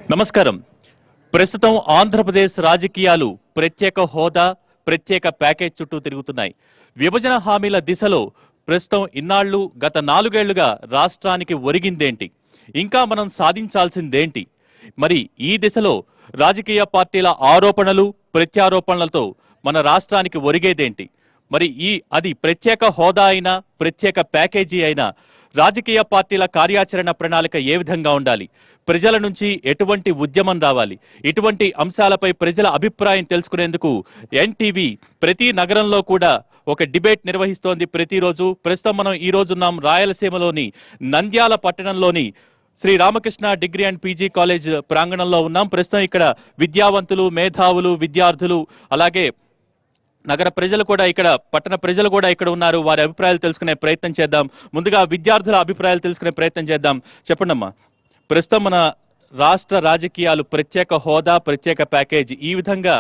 నమస్కారం ప్రస్తుతం ఆంధ్రప్రదేశ్ రాజకీయాలు ప్రత్యేక హోదా ప్రత్యేక ప్యాకేజ్ చుట్టూ తిరుగుతున్నాయి విభజన హామీల దిశలో ప్రస్తుతం ఇన్నాళ్లు గత నాలుగేళ్లుగా రాష్ట్రానికి ఒరిగిందేంటి ఇంకా మనం సాధించాల్సిందేంటి మరి ఈ దిశలో రాజకీయ పార్టీల ఆరోపణలు ప్రత్యారోపణలతో మన రాష్ట్రానికి ఒరిగేదేంటి మరి ఈ అది ప్రత్యేక హోదా అయినా ప్రత్యేక ప్యాకేజీ అయినా రాజకీయ పార్టీల కార్యాచరణ ప్రణాళిక ఏ విధంగా ఉండాలి ప్రజల నుంచి ఎటువంటి ఉద్యమం రావాలి ఇటువంటి అంశాలపై ప్రజల అభిప్రాయం తెలుసుకునేందుకు ఎన్టీవీ ప్రతి నగరంలో కూడా ఒక డిబేట్ నిర్వహిస్తోంది ప్రతిరోజు ప్రస్తుతం మనం ఈ రోజున్నాం రాయలసీమలోని నంద్యాల పట్టణంలోని Sri Ramakrishna degree and PG college ప్రాంగణంలో ఉన్నాం ప్రస్తుతం ఇక్కడ విద్యావంతులు మేధావులు విద్యార్థులు అలాగే నగర ప్రజలు కూడా ఇక్కడ పట్టణ ప్రజలు కూడా ఇక్కడ ఉన్నారు వారి అభిప్రాయాలు తెలుసుకునే ప్రయత్నం చేద్దాం ముందుగా విద్యార్థుల అభిప్రాయాలు తెలుసుకునే ప్రయత్నం చేద్దాం చెప్పండి అమ్మా ప్రస్తుతం మన రాష్ట్ర రాజకీయాలు ప్రత్యేక హోదా ప్రత్యేక ప్యాకేజ్ ఈ విధంగా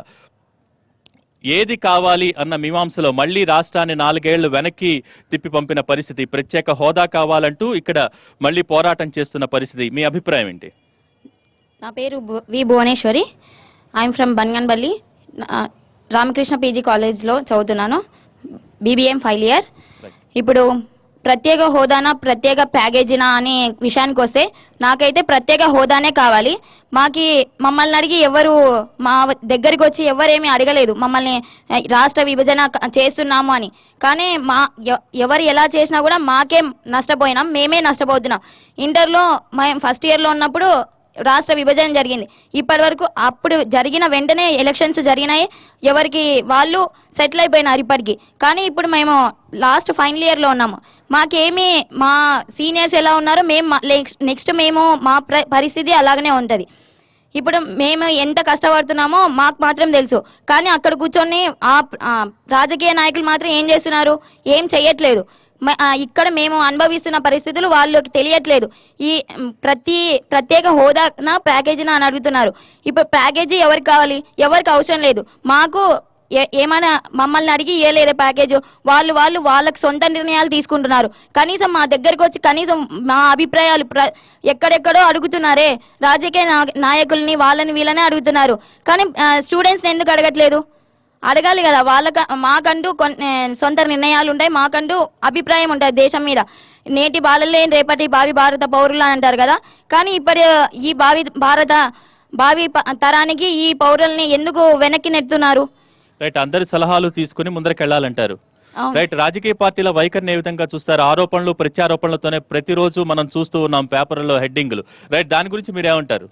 ఏది కావాలి అన్న మీమాంసలో మళ్ళీ రాష్ట్రాన్ని నాలుగేళ్లు వెనక్కి తిప్పి పంపిన పరిస్థితి ప్రత్యేక హోదా కావాలంటూ ఇక్కడ మళ్ళీ పోరాటం చేస్తున్న పరిస్థితి మీ అభిప్రాయం ఏంటి నా పేరు భు- వి భువనేశ్వరి ఐఎమ్ ఫ్రమ్ బన్గన్బల్లి నా- రామకృష్ణ పీజీ కాలేజ్లో చదువుతున్నాను బీబీఎం ఫైవ్ ఇయర్ ఇప్పుడు ప్రత్యేక హోదానా ప్రత్యేక ప్యాకేజీనా అనే విషయానికి వస్తే నాకైతే ప్రత్యేక హోదానే కావాలి మాకి మమ్మల్ని అడిగి ఎవరు మా దగ్గరికి వచ్చి ఎవరేమీ అడగలేదు మమ్మల్ని "ఏ, రాష్ట్ర విభజన క- చేస్తున్నాము అని కానీ మా ఎ- ఎవరు ఎలా చేసినా కూడా మాకే నష్టపోయినాం మేమే నష్టపోతున్నాం ఇంటర్లో మేము ఫస్ట్ ఇయర్లో ఉన్నప్పుడు రాష్ట్ర విభజన జరిగింది ఇప్పటి వరకు అప్పుడు జరిగిన వెంటనే ఎలక్షన్స్ జరిగినాయి ఎవరికి వాళ్ళు సెటిల్ అయిపోయినారు ఇప్పటికి కానీ ఇప్పుడు మేము లాస్ట్ ఫైనల్ ఇయర్లో ఉన్నాము మాకేమీ మా సీనియర్స్ ఎలా ఉన్నారో మేము నెక్స్ట్ మేము మా ప్ర- పరిస్థితి అలాగనే ఉంటుంది ఇప్పుడు మేము ఎంత కష్టపడుతున్నామో మాకు మాత్రం తెలుసు కానీ అక్కడ కూర్చొని ఆ ఆ రాజకీయ నాయకులు మాత్రం ఏం చేస్తున్నారు ఏం చెయ్యట్లేదు మ- ఆ, ఇక్కడ మేము అనుభవిస్తున్న పరిస్థితులు వాళ్ళకి తెలియట్లేదు ఈ మ్, ప్రతి ప్రత్యేక హోదానా ప్యాకేజీనా అని అడుగుతున్నారు ఇప్పుడు ప్యాకేజీ ఎవరికి కావాలి ఎవరికి అవసరం లేదు మాకు ఏ- ఏమైనా మమ్మల్ని అడిగి ఇవ్వలేదు ప్యాకేజ్ వాళ్ళు వాళ్ళు వాళ్ళకి సొంత నిర్ణయాలు తీసుకుంటున్నారు కనీసం మా దగ్గరకు వచ్చి కనీసం మా అభిప్రాయాలు ప్ర- ఎక్కడెక్కడో అడుగుతున్నారే రాజకీయ నా- నాయకుల్ని వాళ్ళని వీళ్ళని అడుగుతున్నారు కానీ స్టూడెంట్స్ని ఎందుకు అడగట్లేదు అడగాలి కదా వాళ్ళక మాకంటూ కొన్- ఏ, సొంత నిర్ణయాలు ఉంటాయి మాకంటూ అభిప్రాయం ఉంటుంది దేశం మీద నేటి బాలలే రేపటి భావి భారత పౌరులు అని అంటారు కదా కానీ ఇప్పటి ఈ భావి భారత భావి ప- తరానికి ఈ పౌరుల్ని ఎందుకు వెనక్కి నెడుతున్నారు రైట్ అందరి సలహాలు తీసుకుని ముందరకెళ్లాలంటారు అవును. రైట్ రాజకీయ పార్టీల వైఖరిని ఏ విధంగా చూస్తారు ఆరోపణలు ప్రత్యారోపణలతోనే ప్రతిరోజు మనం చూస్తూ ఉన్నాం పేపర్లలో హెడ్డింగ్లు రైట్ దాని గురించి మీరేమంటారు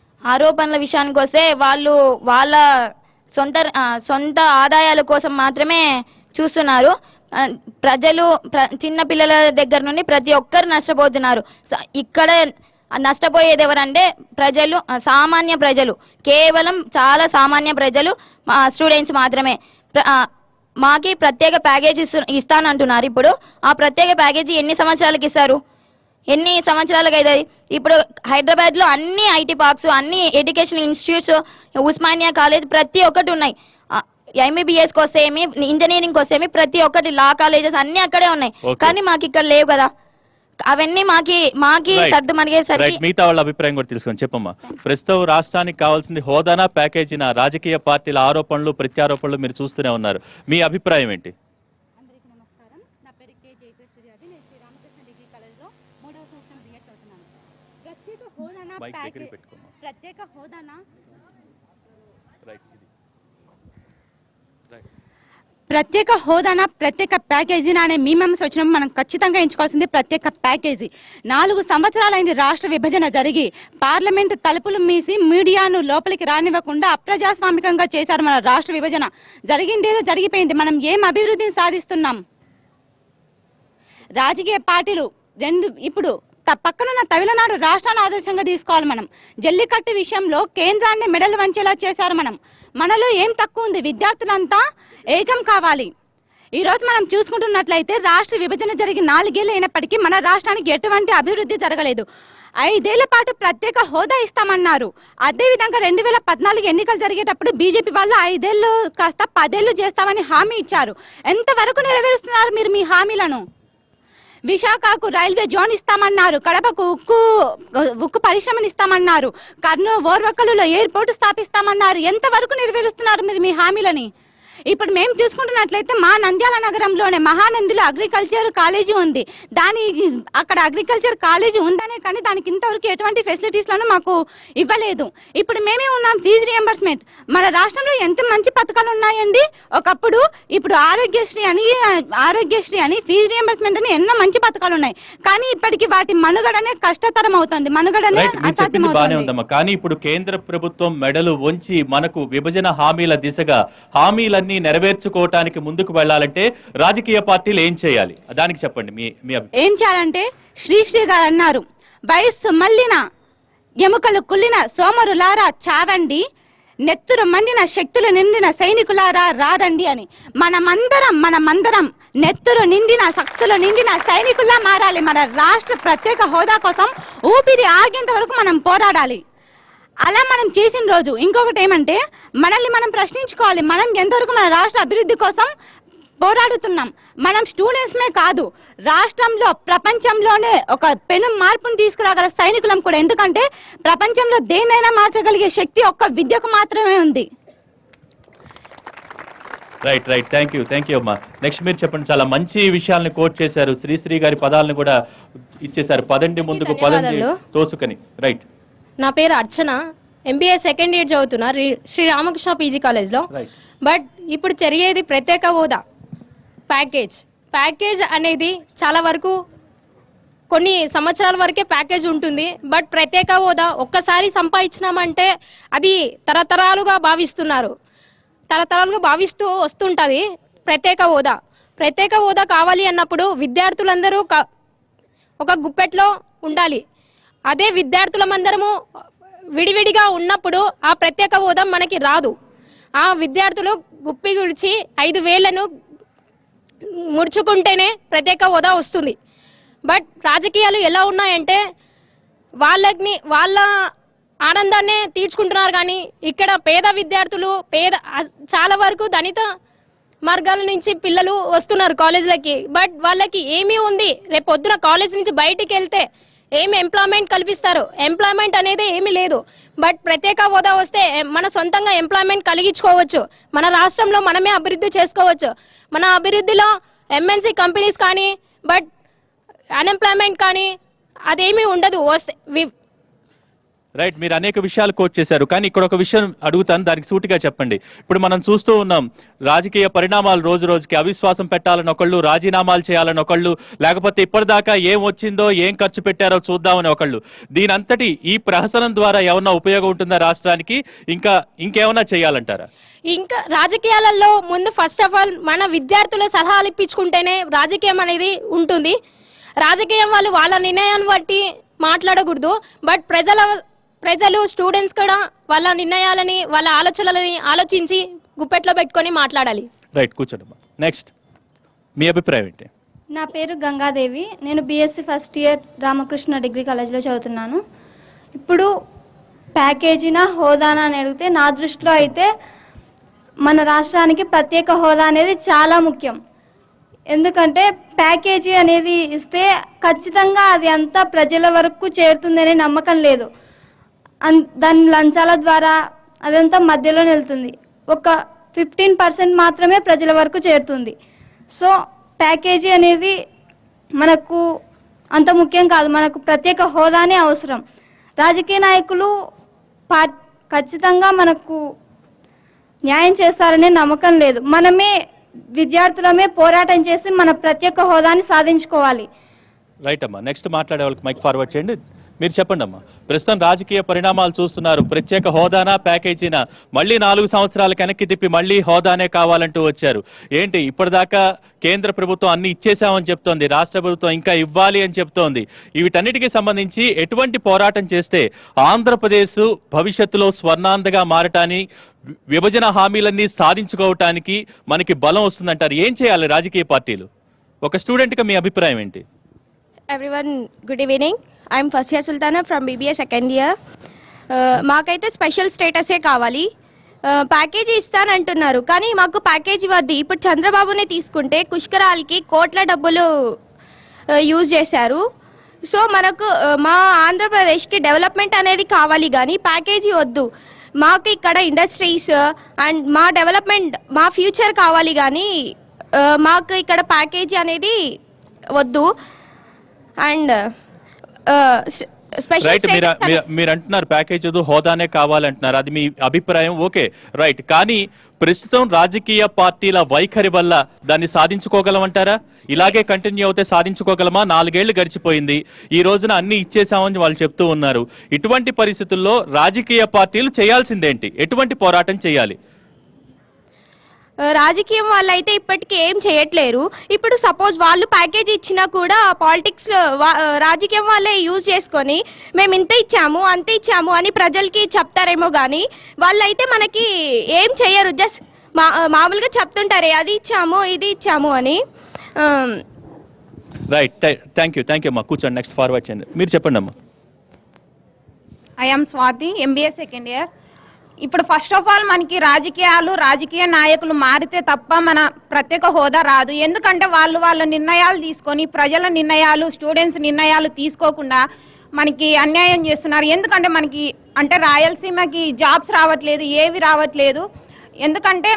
ఆరోపణల విషయానికి వస్తే వాళ్ళు వాళ్ళ సొంత ఆ, సొంత ఆదాయాల కోసం మాత్రమే చూస్తున్నారు ఆ, ప్రజలు ప్ర- చిన్న పిల్లల దగ్గర నుండి ప్రతి ఒక్కరు నష్టపోతున్నారు స- ఇక్కడ నష్టపోయేది ఎవరంటే ప్రజలు ఆ, సామాన్య ప్రజలు కేవలం చాలా సామాన్య ప్రజలు స్టూడెంట్స్ మాత్రమే ప్ర- ఆ, మాకి ప్రత్యేక ప్యాకేజ్ ఇస్తు ఇస్తానంటున్నారు ఇప్పుడు ఆ ప్రత్యేక ప్యాకేజీ ఎన్ని సంవత్సరాలకి ఇస్తారు ఎన్ని సంవత్సరాలకు అవుతుంది ఇప్పుడు హైదరాబాద్ లో అన్ని ఐటీ పార్క్స్ అన్ని ఎడ్యుకేషన్ ఇన్స్టిట్యూట్స్ ఉస్మానియా కాలేజ్ ప్రతి ఒక్కటి ఉన్నాయి ఎంబీబీఎస్ వస్తేమి ఇంజనీరింగ్ వస్తేమి ప్రతి ఒక్కటి లా కాలేజెస్ అన్ని అక్కడే ఉన్నాయి Okay. కానీ మాకు ఇక్కడ లేవు కదా అవన్నీ మాకి మాకి Right. సర్దు మరిగేసరికి రైట్ మిగతా వాళ్ళ అభిప్రాయం కూడా తెలుసుకొని చెప్పమ్మా ప్రస్తుతం రాష్ట్రానికి కావాల్సింది హోదానా ప్యాకేజీనా రాజకీయ పార్టీల ఆరోపణలు ప్రత్యారోపణలు మీరు చూస్తూనే ఉన్నారు మీ అభిప్రాయం ఏంటి అందరికీ నమస్కారం నా పేరు కే జయశ్రీ అది నేను శ్రీరామకృష్ణ డిగ్రీ కాలేజ్లో మూడవ సంవత్సరం బిఎడ్ చదువుతున్నాను ప్రత్యేక హోదానా మైక్ దగ్గర ప్యాకేజ్ పెట్టుకోమ్మా ప్రత్యేక హోదానా రైట్ ఇది రైట్ ప్రత్యేక హోదానా ప్రత్యేక ప్యాకేజీనా అనే మీమాంస వచ్చినప్పుడు మనం ఖచ్చితంగా ఎంచుకోవాల్సింది ప్రత్యేక ప్యాకేజీ నాలుగు సంవత్సరాలైంది రాష్ట్ర విభజన జరిగి పార్లమెంటు తలుపులు మీసి మీడియాను లోపలికి రానివ్వకుండా అప్రజాస్వామికంగా చేశారు మన రాష్ట్ర విభజన జరిగిందేదో జరిగిపోయింది మనం ఏం అభివృద్ధిని సాధిస్తున్నాం రాజకీయ పార్టీలు రెండు ఇప్పుడు త- పక్కనున్న తమిళనాడు రాష్ట్రాన్ని ఆదర్శంగా తీసుకోవాలి మనం జల్లికట్టు విషయంలో కేంద్రాన్ని మెడలు వంచేలా చేశారు మనం మనలో ఏం తక్కువ ఉంది విద్యార్థులంతా ఏకం కావాలి ఈ రోజు మనం చూసుకుంటున్నట్లయితే రాష్ట్ర విభజన జరిగి నాలుగేళ్ళు అయినప్పటికీ మన రాష్ట్రానికి ఎటువంటి అభివృద్ధి జరగలేదు ఐదేళ్ల పాటు ప్రత్యేక హోదా ఇస్తామన్నారు అదేవిధంగా రెండు వేల పద్నాలుగు ఎన్నికలు జరిగేటప్పుడు బీజేపీ వాళ్ళు ఐదేళ్లు కాస్త పదేళ్లు చేస్తామని హామీ ఇచ్చారు ఎంతవరకు నెరవేరుస్తున్నారు మీరు మీ హామీలను విశాఖకు రైల్వే జోన్ ఇస్తామన్నారు కడపకు ఉక్కు ఉక్కు పరిశ్రమను ఇస్తామన్నారు కర్నూలు ఓర్వకలులో ఎయిర్పోర్ట్ స్థాపిస్తామన్నారు ఎంతవరకు నెరవేరుస్తున్నారు మీరు మీ హామీలని ఇప్పుడు మేము చూసుకుంటున్నట్లయితే మా నంద్యాల నగరంలోనే మహానందిలో అగ్రికల్చర్ కాలేజీ ఉంది దాని అక్కడ అగ్రికల్చర్ కాలేజీ ఉందనే కానీ దానికి ఇంతవరకు ఎటువంటి ఫెసిలిటీస్ లను మాకు ఇవ్వలేదు ఇప్పుడు మేమే ఉన్నాం ఫీజు రియంబర్స్మెంట్ మన రాష్ట్రంలో ఎంత మంచి పథకాలు ఉన్నాయండి ఒకప్పుడు ఇప్పుడు ఆరోగ్యశ్రీ అని ఆరోగ్యశ్రీ అని ఫీజు రియంబర్స్మెంట్ అని ఎన్నో మంచి పథకాలు ఉన్నాయి కానీ ఇప్పటికి వాటి మనుగడనే కష్టతరం అవుతుంది మనుగడనే రైట్ మీరు అసాధ్యం చెప్పింది బానే అవుతుంది ఉందమ్మా కానీ ఇప్పుడు కేంద్ర ప్రభుత్వం మెడలు వంచి మనకు విభజన హామీల దిశగా హామీలన్నీ నెరవేర్చుకోవటానికి ముందుకు వెళ్ళాలంటే రాజకీయ పార్టీలు ఏం చేయాలి దానికి చెప్పండి మీ మీ అభి- ఏం చేయాలంటే శ్రీశ్రీ గారు అన్నారు వయస్సు మళ్ళిన ఎముకలు కుళ్ళిన సోమరులారా చావండి నెత్తురు మండిన శక్తులు నిండిన సైనికులారా రారండి అని మనమందరం మనమందరం నెత్తురు నిండిన శక్తులు నిండిన సైనికుల్లా మారాలి మన రాష్ట్ర ప్రత్యేక హోదా కోసం ఊపిరి ఆగేంత వరకు మనం పోరాడాలి అలా మనం చేసిన రోజు ఇంకొకటి ఏమంటే మనల్ని మనం ప్రశ్నించుకోవాలి మనం ఎంతవరకు మన రాష్ట్ర అభివృద్ధి కోసం పోరాడుతున్నాం మనం స్టూడెంట్స్మే కాదు రాష్ట్రంలో ప్రపంచంలోనే ఒక పెను మార్పును తీసుకురాగల సైనికులం కూడా ఎందుకంటే ప్రపంచంలో దేన్నైనా మార్చగలిగే శక్తి ఒక్క విద్యకు మాత్రమే ఉంది right right thank you thank you అమ్మా నెక్స్ట్ మీరు చెప్పండి చాలా మంచి విషయాలను కోట్ చేశారు శ్రీశ్రీ గారి పదాలను కూడా ఇచ్చేశారు పదండి ముందుకు పదండి ధన్యవాదాలు. తోసుకని రైట్ నా పేరు అర్చన ఎంబీఏ సెకండ్ ఇయర్ చదువుతున్నా రి- శ్రీ రామకృష్ణ పీజీ కాలేజ్లో రైట్ బట్ ఇప్పుడు జరిగేది ప్రత్యేక హోదా ప్యాకేజ్ ప్యాకేజ్ అనేది చాలా వరకు కొన్ని సంవత్సరాల వరకే ప్యాకేజ్ ఉంటుంది బట్ ప్రత్యేక హోదా ఒక్కసారి సంపాదించినామంటే అది తరతరాలుగా భావిస్తున్నారు తరతరాలుగా భావిస్తూ వస్తుంటది ప్రత్యేక హోదా ప్రత్యేక హోదా కావాలి అన్నప్పుడు విద్యార్థులందరూ క- ఒక గుప్పెట్లో ఉండాలి అదే విద్యార్థులమందరము విడివిడిగా ఉన్నప్పుడు ఆ ప్రత్యేక హోదా మనకి రాదు ఆ విద్యార్థులు గుప్పి గుడిచి ఐదు వేలను ముడుచుకుంటేనే ప్రత్యేక హోదా వస్తుంది బట్ రాజకీయాలు ఎలా ఉన్నాయంటే వాళ్ళని వాళ్ళ ఆనందాన్నే తీర్చుకుంటున్నారు కానీ ఇక్కడ పేద విద్యార్థులు పేద అ- చాలా వరకు దళిత మార్గాల నుంచి పిల్లలు వస్తున్నారు కాలేజీలకి బట్ వాళ్ళకి ఏమీ ఉంది రేపు పొద్దున కాలేజ్ నుంచి బయటికి వెళ్తే ఏమి ఎంప్లాయ్మెంట్ కల్పిస్తారు ఎంప్లాయ్మెంట్ అనేది ఏమీ లేదు బట్ ప్రత్యేక హోదా వస్తే ఎ- మన సొంతంగా ఎంప్లాయ్మెంట్ కలిగించుకోవచ్చు మన రాష్ట్రంలో మనమే అభివృద్ధి చేసుకోవచ్చు మన అభివృద్ధిలో ఎంఎన్సీ కంపెనీస్ కానీ బట్ అన్ఎంప్లాయ్మెంట్ కానీ అదేమీ ఉండదు వస్తే వి- రైట్ మీరు అనేక విషయాలు కోట్ చేశారు కానీ ఇక్కడ ఒక విషయం అడుగుతాను దానికి సూటిగా చెప్పండి ఇప్పుడు మనం చూస్తూ ఉన్నాం రాజకీయ పరిణామాలు రోజు రోజుకి అవిశ్వాసం పెట్టాలని ఒకళ్ళు రాజీనామాలు చేయాలని ఒకళ్ళు లేకపోతే ఇప్పటిదాకా ఏం వచ్చిందో ఏం ఖర్చు పెట్టారో చూద్దామని ఒకళ్ళు దీనంతటి ఈ ప్రహసనం ద్వారా ఏమన్నా ఉపయోగం ఉంటుందా రాష్ట్రానికి ఇంకా ఇంకేమన్నా చేయాలంటారా ఇంకా రాజకీయాలలో ముందు ఫస్ట్ ఆఫ్ ఆల్ మన విద్యార్థుల సలహాలు ఇప్పించుకుంటేనే రాజకీయం అనేది ఉంటుంది రాజకీయం వాళ్ళు వాళ్ళ నిర్ణయాన్ని బట్టి మాట్లాడకూడదు బట్ ప్రజల ప్రజలు స్టూడెంట్స్ కూడా వాళ్ళ నిర్ణయాలని వాళ్ళ ఆలోచనలని ఆలోచించి గుప్పెట్లో పెట్టుకొని మాట్లాడాలి రైట్ కూర్చోండి నెక్స్ట్ మీ అభిప్రాయం ఏంటి నా పేరు గంగాదేవి నేను BSc first year Ramakrishna degree కాలేజ్లో చదువుతున్నాను ఇప్పుడు ప్యాకేజీనా హోదానా అని అడిగితే నా దృష్టిలో అయితే మన రాష్ట్రానికి ప్రత్యేక హోదా అనేది చాలా ముఖ్యం ఎందుకంటే ప్యాకేజీ అనేది ఇస్తే ఖచ్చితంగా అది అంతా ప్రజల వరకు చేరుతుందనే నమ్మకం లేదు అన్ దాని లంచాల ద్వారా అదంతా మధ్యలో వెళ్తుంది ఒక ఫిఫ్టీన్ పర్సెంట్ మాత్రమే ప్రజల వరకు చేరుతుంది సో ప్యాకేజీ అనేది మనకు అంత ముఖ్యం కాదు మనకు ప్రత్యేక హోదానే అవసరం రాజకీయ నాయకులు పా ఖచ్చితంగా మనకు న్యాయం చేస్తారనే నమ్మకం లేదు మనమే విద్యార్థులమే పోరాటం చేసి మన ప్రత్యేక హోదాని సాధించుకోవాలి రైట్ అమ్మా నెక్స్ట్ మాట్లాడే వాళ్ళకి మైక్ ఫార్వర్డ్ చేయండి మీరు చెప్పండి అమ్మా ప్రస్తుతం రాజకీయ పరిణామాలు చూస్తున్నారు ప్రత్యేక హోదానా ప్యాకేజీనా మళ్ళీ నాలుగు సంవత్సరాల వెనక్కి తిప్పి మళ్ళీ హోదానే కావాలంటూ వచ్చారు ఏంటి ఇప్పటిదాకా కేంద్ర ప్రభుత్వం అన్ని ఇచ్చేసామని చెప్తోంది రాష్ట్ర ప్రభుత్వం ఇంకా ఇవ్వాలి అని చెప్తోంది వీటన్నిటికీ సంబంధించి ఎటువంటి పోరాటం చేస్తే ఆంధ్రప్రదేశ్ భవిష్యత్తులో స్వర్ణాంధగా మారటాన్ని వి- విభజన హామీలన్నీ సాధించుకోవటానికి మనకి బలం వస్తుందంటారు ఏం చేయాలి రాజకీయ పార్టీలు ఒక స్టూడెంట్గా మీ అభిప్రాయం ఏంటి everyone good evening I'm first year Sultana from BBA second year మాకైతే స్పెషల్ స్టేటసే కావాలి ప్యాకేజీ ఇస్తానంటున్నారు కానీ మాకు ప్యాకేజీ వద్దు ఇప్పుడు చంద్రబాబునే తీసుకుంటే పుష్కరాలకి కోట్ల డబ్బులు యూజ్ చేశారు సో మనకు ఆ, మా ఆంధ్రప్రదేశ్కి డెవలప్మెంట్ అనేది కావాలి కానీ ప్యాకేజీ వద్దు మాకు ఇక్కడ ఇండస్ట్రీస్ అండ్ మా డెవలప్మెంట్ మా ఫ్యూచర్ కావాలి కానీ ఆ, మాకు ఇక్కడ ప్యాకేజీ అనేది వద్దు అండ్ స్పెషల్ రైట్ మీరు మీరు- మీరు అంటున్నారు ప్యాకేజ్ ఏదో హోదానే కావాలంటున్నారు అది మీ అభిప్రాయం ఓకే రైట్ కానీ ప్రస్తుతం రాజకీయ పార్టీల వైఖరి వల్ల దాన్ని సాధించుకోగలమంటారా ఇలాగే కంటిన్యూ అవుతే సాధించుకోగలమా నాలుగేళ్లు గడిచిపోయింది ఈ రోజున అన్ని ఇచ్చేసామని వాళ్ళు చెప్తూ ఉన్నారు ఇటువంటి పరిస్థితుల్లో రాజకీయ పార్టీలు చేయాల్సిందేంటి ఎటువంటి పోరాటం చేయాలి రాజకీయం వాళ్ళు అయితే ఇప్పటికీ ఏం చేయట్లేరు ఇప్పుడు సపోజ్ వాళ్ళు ప్యాకేజ్ ఇచ్చినా కూడా పాలిటిక్స్ రాజకీయం వాళ్ళే యూజ్ చేసుకొని మేము ఇంత ఇచ్చాము అంత ఇచ్చాము అని ప్రజలకి చెప్తారేమో కానీ వాళ్ళైతే మనకి ఏం చేయరు జస్ట్ మా మామూలుగా చెప్తుంటారే అది ఇచ్చాము ఇది ఇచ్చాము అని um, right thank you thank you అమ్మా కూర్చోండి నెక్స్ట్ ఫార్వర్డ్ చేయండి మీరు చెప్పండి అమ్మా I am Swathi MBA second year ఇప్పుడు ఫస్ట్ ఆఫ్ ఆల్ మనకి రాజకీయాలు రాజకీయ నాయకులు మారితే తప్ప మన ప్రత్యేక హోదా రాదు ఎందుకంటే వాళ్ళు వాళ్ళ నిర్ణయాలు తీసుకొని ప్రజల నిర్ణయాలు స్టూడెంట్స్ నిర్ణయాలు తీసుకోకుండా మనకి అన్యాయం చేస్తున్నారు ఎందుకంటే మనకి అంటే రాయలసీమకి జాబ్స్ రావట్లేదు ఏవి రావట్లేదు ఎందుకంటే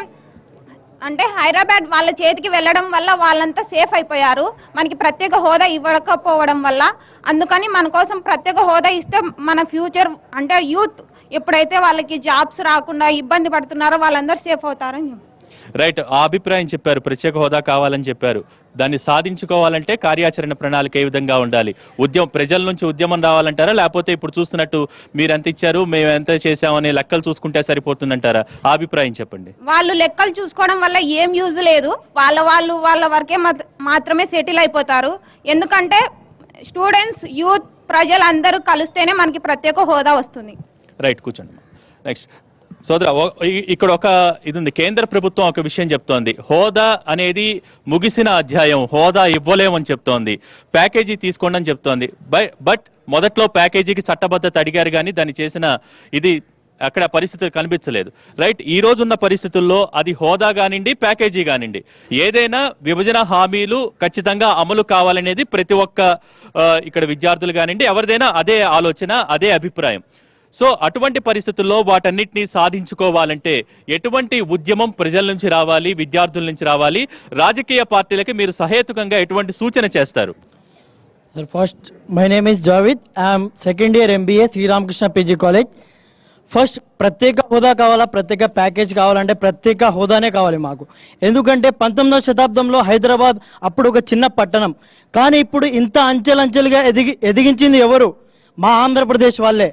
అంటే హైదరాబాద్ వాళ్ళ చేతికి వెళ్ళడం వల్ల వాళ్ళంతా సేఫ్ అయిపోయారు మనకి ప్రత్యేక హోదా ఇవ్వకపోవడం వల్ల అందుకని మన కోసం ప్రత్యేక హోదా ఇస్తే మన ఫ్యూచర్ అంటే యూత్ ఎప్పుడైతే వాళ్ళకి జాబ్స్ రాకుండా ఇబ్బంది పడుతున్నారో వాళ్ళందరూ సేఫ్ అవుతారని రైట్ ఆ అభిప్రాయం చెప్పారు ప్రత్యేక హోదా కావాలని చెప్పారు దాన్ని సాధించుకోవాలంటే కార్యాచరణ ప్రణాళిక ఏ విధంగా ఉండాలి ఉద్యమం ప్రజల నుంచి ఉద్యమం రావాలంటారా లేకపోతే ఇప్పుడు చూస్తున్నట్టు మీరు ఎంత ఇచ్చారు మేము ఎంత చేసామనే లెక్కలు చూసుకుంటే సరిపోతుందంటారా ఆ అభిప్రాయం చెప్పండి వాళ్ళు లెక్కలు చూసుకోవడం వల్ల ఏం యూజ్ లేదు వాళ్ళ వాళ్ళు వాళ్ళ వరకే మాత్- మాత్రమే సెటిల్ అయిపోతారు ఎందుకంటే స్టూడెంట్స్ యూత్ ప్రజలందరూ కలిస్తేనే మనకి ప్రత్యేక హోదా వస్తుంది రైట్ కూర్చోండి నెక్స్ట్ సోదర ఓ- ఇ- ఇక్కడ ఒక ఇది ఉంది కేంద్ర ప్రభుత్వం ఒక విషయం చెప్తోంది హోదా అనేది ముగిసిన అధ్యాయం హోదా ఇవ్వలేమని చెప్తోంది ప్యాకేజీ తీసుకోండి అని చెప్తోంది బై- బట్ మొదట్లో ప్యాకేజీకి చట్టబద్ధత అడిగారు కానీ దాన్ని చేసిన ఇది అక్కడ పరిస్థితులు కనిపించలేదు రైట్ ఈ రోజు ఉన్న పరిస్థితుల్లో అది హోదా కానివ్వండి ప్యాకేజీ కానివ్వండి ఏదైనా విభజన హామీలు ఖచ్చితంగా అమలు కావాలనేది ప్రతి ఒక్క ఆ, ఇక్కడ విద్యార్థులు కానివ్వండి ఎవరిదైనా అదే ఆలోచన అదే అభిప్రాయం సో అటువంటి పరిస్థితుల్లో వాటన్నిటిని సాధించుకోవాలంటే ఎటువంటి ఉద్యమం ప్రజల నుంచి రావాలి విద్యార్థుల నుంచి రావాలి రాజకీయ పార్టీలకి మీరు సహేతుకంగా ఎటువంటి సూచన చేస్తారు Sir, first, my name is Javed. I am second year MBA, Sri Ramakrishna PG College. First ప్రత్యేక హోదా కావాలా ప్రత్యేక ప్యాకేజ్ కావాలంటే ప్రత్యేక హోదానే కావాలి మాకు ఎందుకంటే పంతొమ్మిదవ శతాబ్దంలో హైదరాబాద్ అప్పుడు ఒక చిన్న పట్టణం కానీ ఇప్పుడు ఇంత అంచెలంచెలుగా ఎదిగి ఎదిగించింది ఎవరు మా ఆంధ్రప్రదేశ్ వాళ్ళే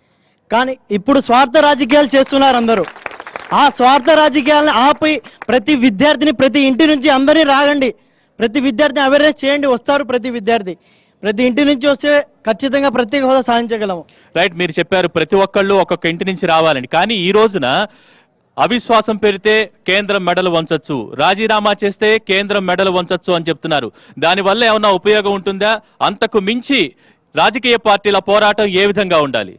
కానీ ఇప్పుడు స్వార్థ రాజకీయాలు చేస్తున్నారు అందరూ ఆ స్వార్థ రాజకీయాలను ఆపి ప్రతి విద్యార్థిని ప్రతి ఇంటి నుంచి అందరినీ రాగండి ప్రతి విద్యార్థిని అవేర్నెస్ చేయండి వస్తారు ప్రతి విద్యార్థి ప్రతి ఇంటి నుంచి వస్తే ఖచ్చితంగా ప్రత్యేక హోదా సాధించగలము రైట్ మీరు చెప్పారు ప్రతి ఒక్కళ్ళు ఒక్కొక్క ఇంటి నుంచి రావాలని కానీ ఈ రోజున అవిశ్వాసం పెడితే కేంద్రం మెడలు వంచొచ్చు రాజీనామా చేస్తే కేంద్రం మెడలు వంచొచ్చు అని చెప్తున్నారు దానివల్ల ఏమన్నా ఉపయోగం ఉంటుందా అంతకు మించి రాజకీయ పార్టీల పోరాటం ఏ విధంగా ఉండాలి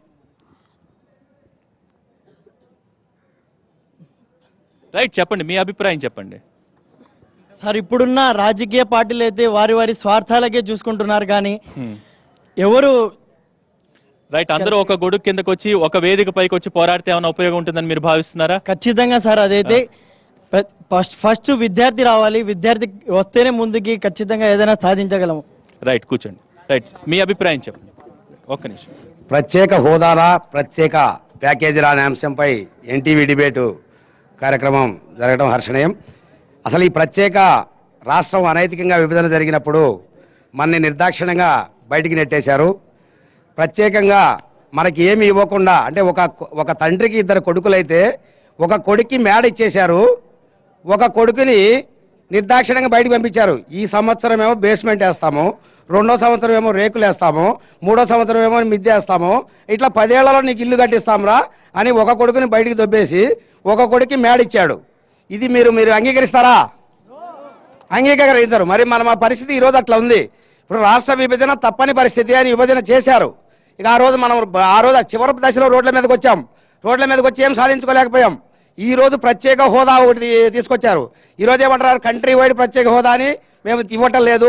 రైట్ చెప్పండి మీ అభిప్రాయం చెప్పండి సార్ ఇప్పుడున్న రాజకీయ పార్టీలు అయితే వారి వారి స్వార్థాలకే చూసుకుంటున్నారు కానీ ఎవరు రైట్ అందరూ ఒక గొడుగు కిందకు వచ్చి ఒక వేదిక పైకి వచ్చి పోరాడితే ఏమైనా ఉపయోగం ఉంటుందని మీరు భావిస్తున్నారా ఖచ్చితంగా సార్ అదైతే ప్ర- ఫస్ట్ ఫస్ట్ విద్యార్థి రావాలి విద్యార్థి వస్తేనే ముందుకి ఖచ్చితంగా ఏదైనా సాధించగలము రైట్ కూర్చోండి రైట్ మీ అభిప్రాయం చెప్పండి ఒక్క నిమిషం ప్రత్యేక హోదాలా ప్రత్యేక ప్యాకేజీలా అనే అంశంపై ఎన్టీవీ డిబేటు కార్యక్రమం జరగడం హర్షణీయం అసలు ఈ ప్రత్యేక రాష్ట్రం అనైతికంగా విభజన జరిగినప్పుడు మనని నిర్దాక్షిణ్యంగా బయటికి నెట్టేశారు ప్రత్యేకంగా మనకి ఏమి ఇవ్వకుండా అంటే ఒక ఒక తండ్రికి ఇద్దరు కొడుకులైతే ఒక కొడుక్కి మేడ ఇచ్చేశారు ఒక కొడుకుని నిర్దాక్షిణ్యంగా బయటికి పంపించారు ఈ సంవత్సరం ఏమో బేస్మెంట్ వేస్తాము రెండో సంవత్సరం ఏమో రేకులు వేస్తాము మూడో సంవత్సరం ఏమో మిద్దె వేస్తాము ఇట్లా పదేళ్లలో నీకు ఇల్లు కట్టిస్తాంరా అని ఒక కొడుకుని బయటికి దొబ్బేసి ఒక కొడుకు మేడ ఇచ్చాడు ఇది మీరు మీరు అంగీకరిస్తారా అంగీకరించరు మరి మన మా పరిస్థితి ఈ రోజు అట్లా ఉంది ఇప్పుడు రాష్ట్ర విభజన తప్పని పరిస్థితి అని విభజన చేశారు ఇక ఆ రోజు మనం ఆ రోజు ఆ చివరి దశలో రోడ్ల మీదకి వచ్చాం రోడ్ల మీదకి వచ్చి ఏం సాధించుకోలేకపోయాం ఈ రోజు ప్రత్యేక హోదా ఒకటి తీ- తీసుకొచ్చారు ఈ రోజు ఏమంటారు కంట్రీ వైడ్ ప్రత్యేక హోదా అని మేము ఇవ్వటం లేదు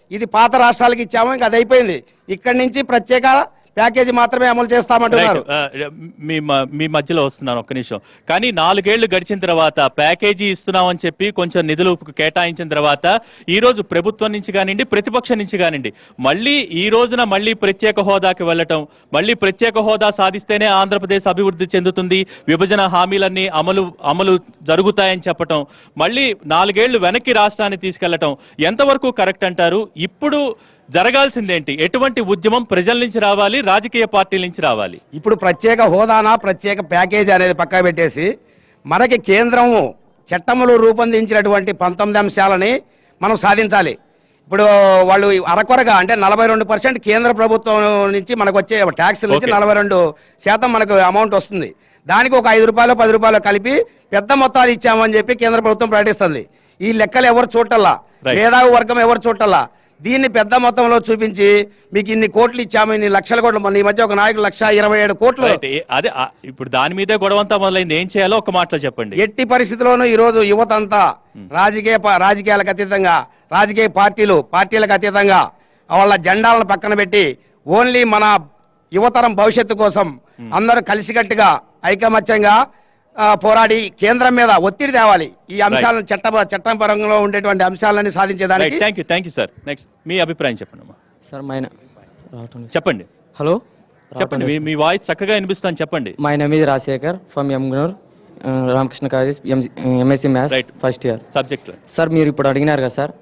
ఇది పాత రాష్ట్రాలకు ఇచ్చాము ఇంకా అది అయిపోయింది ఇక్కడి నుంచి ప్రత్యేక ప్యాకేజీ మాత్రమే అమలు చేస్తామంటున్నారు రైట్. ఆ, మీ మ- మీ మధ్యలో వస్తున్నాను ఒక్క నిమిషం కానీ నాలుగేళ్లు గడిచిన తర్వాత ప్యాకేజీ ఇస్తున్నామని చెప్పి కొంచెం నిధులు కేటాయించిన తర్వాత ఈ రోజు ప్రభుత్వం నుంచి కానివ్వండి ప్రతిపక్షం నుంచి కానివ్వండి మళ్ళీ ఈ రోజున మళ్ళీ ప్రత్యేక హోదాకి వెళ్ళటం మళ్ళీ ప్రత్యేక హోదా సాధిస్తేనే ఆంధ్రప్రదేశ్ అభివృద్ధి చెందుతుంది విభజన హామీలన్నీ అమలు అమలు జరుగుతాయని చెప్పటం మళ్ళీ నాలుగేళ్లు వెనక్కి రాష్ట్రాన్ని తీసుకెళ్లటం ఎంతవరకు కరెక్ట్ అంటారు ఇప్పుడు జరగాల్సిందేంటి ఎటువంటి ఉద్యమం ప్రజల నుంచి రావాలి రాజకీయ పార్టీల నుంచి రావాలి ఇప్పుడు ప్రత్యేక హోదానా ప్రత్యేక ప్యాకేజీ అనేది పక్కా పెట్టేసి మనకి కేంద్రము చట్టములు రూపొందించినటువంటి పంతొమ్మిది అంశాలని మనం సాధించాలి ఇప్పుడు వాళ్ళు అరకొరగా అంటే నలభై రెండు పర్సెంట్ కేంద్ర ప్రభుత్వం నుంచి మనకు వచ్చే ట్యాక్స్ నుంచి Okay. నలభై రెండు శాతం మనకు అమౌంట్ వస్తుంది దానికి ఒక ఐదు రూపాయలు పది రూపాయలు కలిపి పెద్ద మొత్తాలు ఇచ్చామని చెప్పి కేంద్ర ప్రభుత్వం ప్రకటిస్తుంది ఈ లెక్కలు ఎవరు చూడటల్లా Right. మేధావి వర్గం ఎవరు చూడటల్లా దీన్ని పెద్ద మొత్తంలో చూపించి మీకు ఇన్ని కోట్లు ఇచ్చాము ఇన్ని లక్షల కోట్లు మొన్న ఈ మధ్య ఒక నాయకుడు లక్ష ఇరవై ఏడు కోట్లు రైట్. ఏ- అదే ఆ, ఇప్పుడు దాని మీదే గొడవంతా మొదలైంది ఏం చేయాలో ఒక మాటలో చెప్పండి ఎట్టి పరిస్థితుల్లోనూ ఈ రోజు యువత అంతా రాజకీయ పా- రాజకీయాలకు అతీతంగా రాజకీయ పార్టీలు పార్టీలకు అతీతంగా వాళ్ళ జెండాలను పక్కన పెట్టి ఓన్లీ మన యువతరం భవిష్యత్తు కోసం అందరూ కలిసికట్టుగా ఐకమత్యంగా ఆ, పోరాడి కేంద్రం మీద ఒత్తిడి తేవాలి ఈ అంశాలను చట్ట చట్టపరంగా ఉండేటువంటి అంశాలని రైట్ సాధించేదానికి thank you thank you sir next మీ అభిప్రాయం చెప్పండి అమ్మా సార్ మైన రావటం లేదు. చెప్పండి హలో చెప్పండి మీ మీ వాయిస్ చక్కగా వినిపిస్తాను చెప్పండి మై నేమ్ ఇది Rajasekhar from Enganur Ramakrishna college MSc maths Right. First year subject sir మీరు ఇప్పుడు అడిగినారు కదా సార్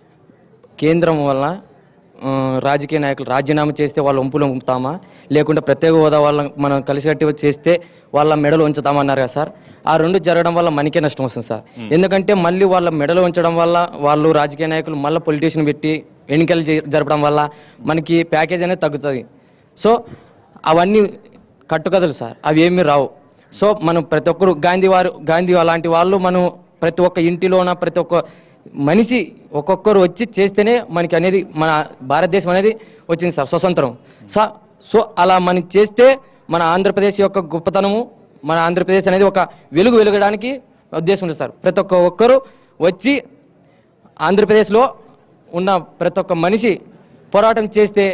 కేంద్రం వల్ల ఆ, రాజకీయ నాయకులు రాజీనామా చేస్తే వాళ్ళ ఉంపులు ఉంపుతామా లేకుంటే ప్రత్యేక హోదా వాళ్ళ మనం కలిసికట్టి చేస్తే వాళ్ళ మెడలు ఉంచుతామన్నారు కదా సార్ ఆ రెండు జరగడం వల్ల మనకే నష్టం వస్తుంది సార్ ఎందుకంటే మళ్ళీ వాళ్ళ మెడలు ఉంచడం వల్ల వాళ్ళు రాజకీయ నాయకులు మళ్ళీ పొలిటీషియన్ పెట్టి ఎన్నికలు జరి- జరపడం వల్ల మనకి ప్యాకేజ్ అనేది తగ్గుతుంది సో అవన్నీ కట్టుకథలు సార్ అవి ఏమీ రావు సో మనం ప్రతి ఒక్కరు గాంధీ వారు గాంధీ అలాంటి వాళ్ళు మనం ప్రతి ఒక్క ఇంటిలోన ప్రతి ఒక్క మనిషి ఒక్కొక్కరు వచ్చి చేస్తేనే మనకి అనేది మన భారతదేశం అనేది వచ్చింది సార్ స్వతంత్రం సా సో అలా మనం చేస్తే మన ఆంధ్రప్రదేశ్ యొక్క గొప్పతనము మన ఆంధ్రప్రదేశ్ అనేది ఒక వెలుగు వెలగడానికి ఉద్దేశం ఉంది సార్ ప్రతి ఒక్క ఒక్కరు వచ్చి ఆంధ్రప్రదేశ్లో ఉన్న ప్రతి ఒక్క మనిషి పోరాటం చేస్తే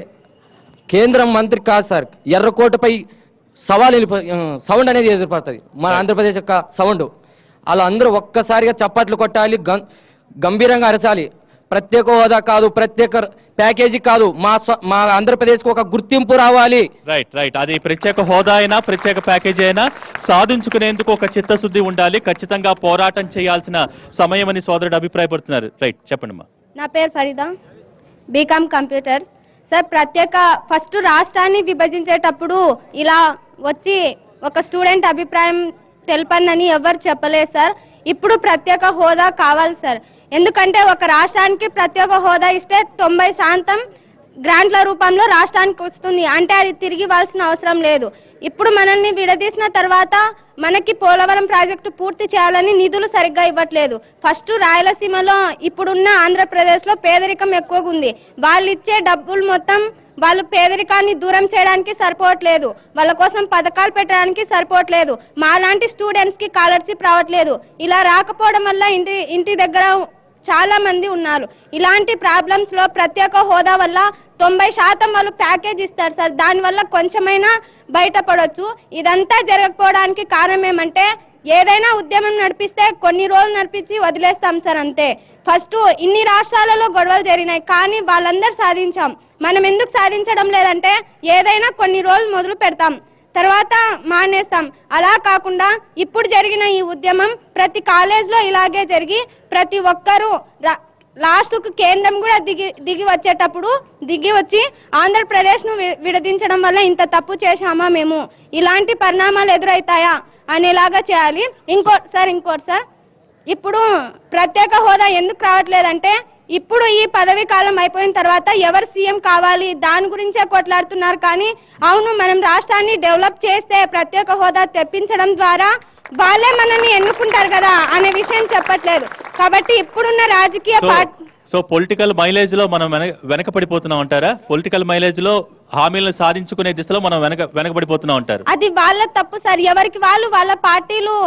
కేంద్రం మంత్రి కాదు సార్ ఎర్రకోటపై సవాల్ వెళ్ళిపో ఆ, సౌండ్ అనేది ఎదురుపడుతుంది మన ఆంధ్రప్రదేశ్ యొక్క సౌండ్ అలా అందరూ ఒక్కసారిగా చప్పట్లు కొట్టాలి గం- గంభీరంగా అరచాలి ప్రత్యేక హోదా కాదు ప్రత్యేక ప్యాకేజీ కాదు మా స్వ- మా ఆంధ్రప్రదేశ్కి ఒక గుర్తింపు రావాలి రైట్ రైట్ అది ప్రత్యేక హోదా అయినా ప్రత్యేక ప్యాకేజీ అయినా సాధించుకునేందుకు ఒక చిత్తశుద్ధి ఉండాలి ఖచ్చితంగా పోరాటం చేయాల్సిన సమయమని సోదరుడు అభిప్రాయపడుతున్నారు రైట్ చెప్పండి అమ్మా నా పేరు ఫరీదా బీకామ్ కంప్యూటర్స్ సార్ ప్రత్యేక ఫస్ట్ రాష్ట్రాన్ని విభజించేటప్పుడు ఇలా వచ్చి ఒక స్టూడెంట్ అభిప్రాయం తెలపండి ఎవరు చెప్పలేదు సార్ ఇప్పుడు ప్రత్యేక హోదా కావాలి సార్ ఎందుకంటే ఒక రాష్ట్రానికి ప్రత్యేక హోదా ఇస్తే తొంభై శాతం గ్రాంట్ల రూపంలో రాష్ట్రానికి వస్తుంది అంటే అది తిరిగి ఇవ్వాల్సిన అవసరం లేదు ఇప్పుడు మనల్ని విడదీసిన తర్వాత మనకి పోలవరం ప్రాజెక్టు పూర్తి చేయాలని నిధులు సరిగ్గా ఇవ్వట్లేదు ఫస్ట్ రాయలసీమలో ఇప్పుడున్న ఆంధ్రప్రదేశ్లో పేదరికం ఎక్కువగా ఉంది వాళ్ళు ఇచ్చే డబ్బులు మొత్తం వాళ్ళు పేదరికాన్ని దూరం చేయడానికి సరిపోవట్లేదు వాళ్ళ కోసం పథకాలు పెట్టడానికి సరిపోవట్లేదు మాలాంటి స్టూడెంట్స్ కి స్కాలర్షిప్ రావట్లేదు ఇలా రాకపోవడం వల్ల ఇంటి ఇంటి దగ్గర చాలా మంది ఉన్నారు ఇలాంటి ప్రాబ్లమ్స్ లో ప్రత్యేక హోదా వల్ల తొంభై శాతం వాళ్ళు ప్యాకేజ్ ఇస్తారు సార్ దానివల్ల కొంచెమైనా బయటపడవచ్చు ఇదంతా జరగకపోవడానికి కారణం ఏమంటే ఏదైనా ఉద్యమం నడిపిస్తే కొన్ని రోజులు నడిపించి వదిలేస్తాం సార్ అంతే ఫస్ట్ ఇన్ని రాష్ట్రాలలో గొడవలు జరిగినాయి కానీ వాళ్ళందరూ సాధించాం మనం ఎందుకు సాధించడం లేదంటే ఏదైనా కొన్ని రోజులు మొదలు పెడతాం తర్వాత మానేస్తాం అలా కాకుండా ఇప్పుడు జరిగిన ఈ ఉద్యమం ప్రతి కాలేజ్లో ఇలాగే జరిగి ప్రతి ఒక్కరూ రా- లాస్ట్కు కేంద్రం కూడా దిగి దిగి వచ్చేటప్పుడు దిగి వచ్చి ఆంధ్రప్రదేశ్ను వి- విడదీంచడం వల్ల ఇంత తప్పు చేశామా మేము ఇలాంటి పరిణామాలు ఎదురవుతాయా అనేలాగా చేయాలి ఇంకో సార్ ఇంకోటి సార్ ఇప్పుడు ప్రత్యేక హోదా ఎందుకు రావట్లేదంటే ఇప్పుడు ఈ పదవి కాలం అయిపోయిన తర్వాత ఎవరు సీఎం కావాలి దాని గురించే కొట్లాడుతున్నారు కానీ అవును మనం రాష్ట్రాన్ని డెవలప్ చేస్తే ప్రత్యేక హోదా తెప్పించడం ద్వారా వాళ్ళే మనల్ని ఎన్నుకుంటారు కదా అనే విషయం చెప్పట్లేదు కాబట్టి ఇప్పుడున్న రాజకీయ so party so political mileage లో మనం వెనక వెనకబడిపోతున్నాం అంటారా పొలిటికల్ మైలేజ్ లో హామీలను సాధించుకునే దిశలో మనం వెనక వెనకబడిపోతున్నాం అంటారు అది వాళ్ళ తప్పు సార్ ఎవరికి వాళ్ళు వాళ్ళ పార్టీలు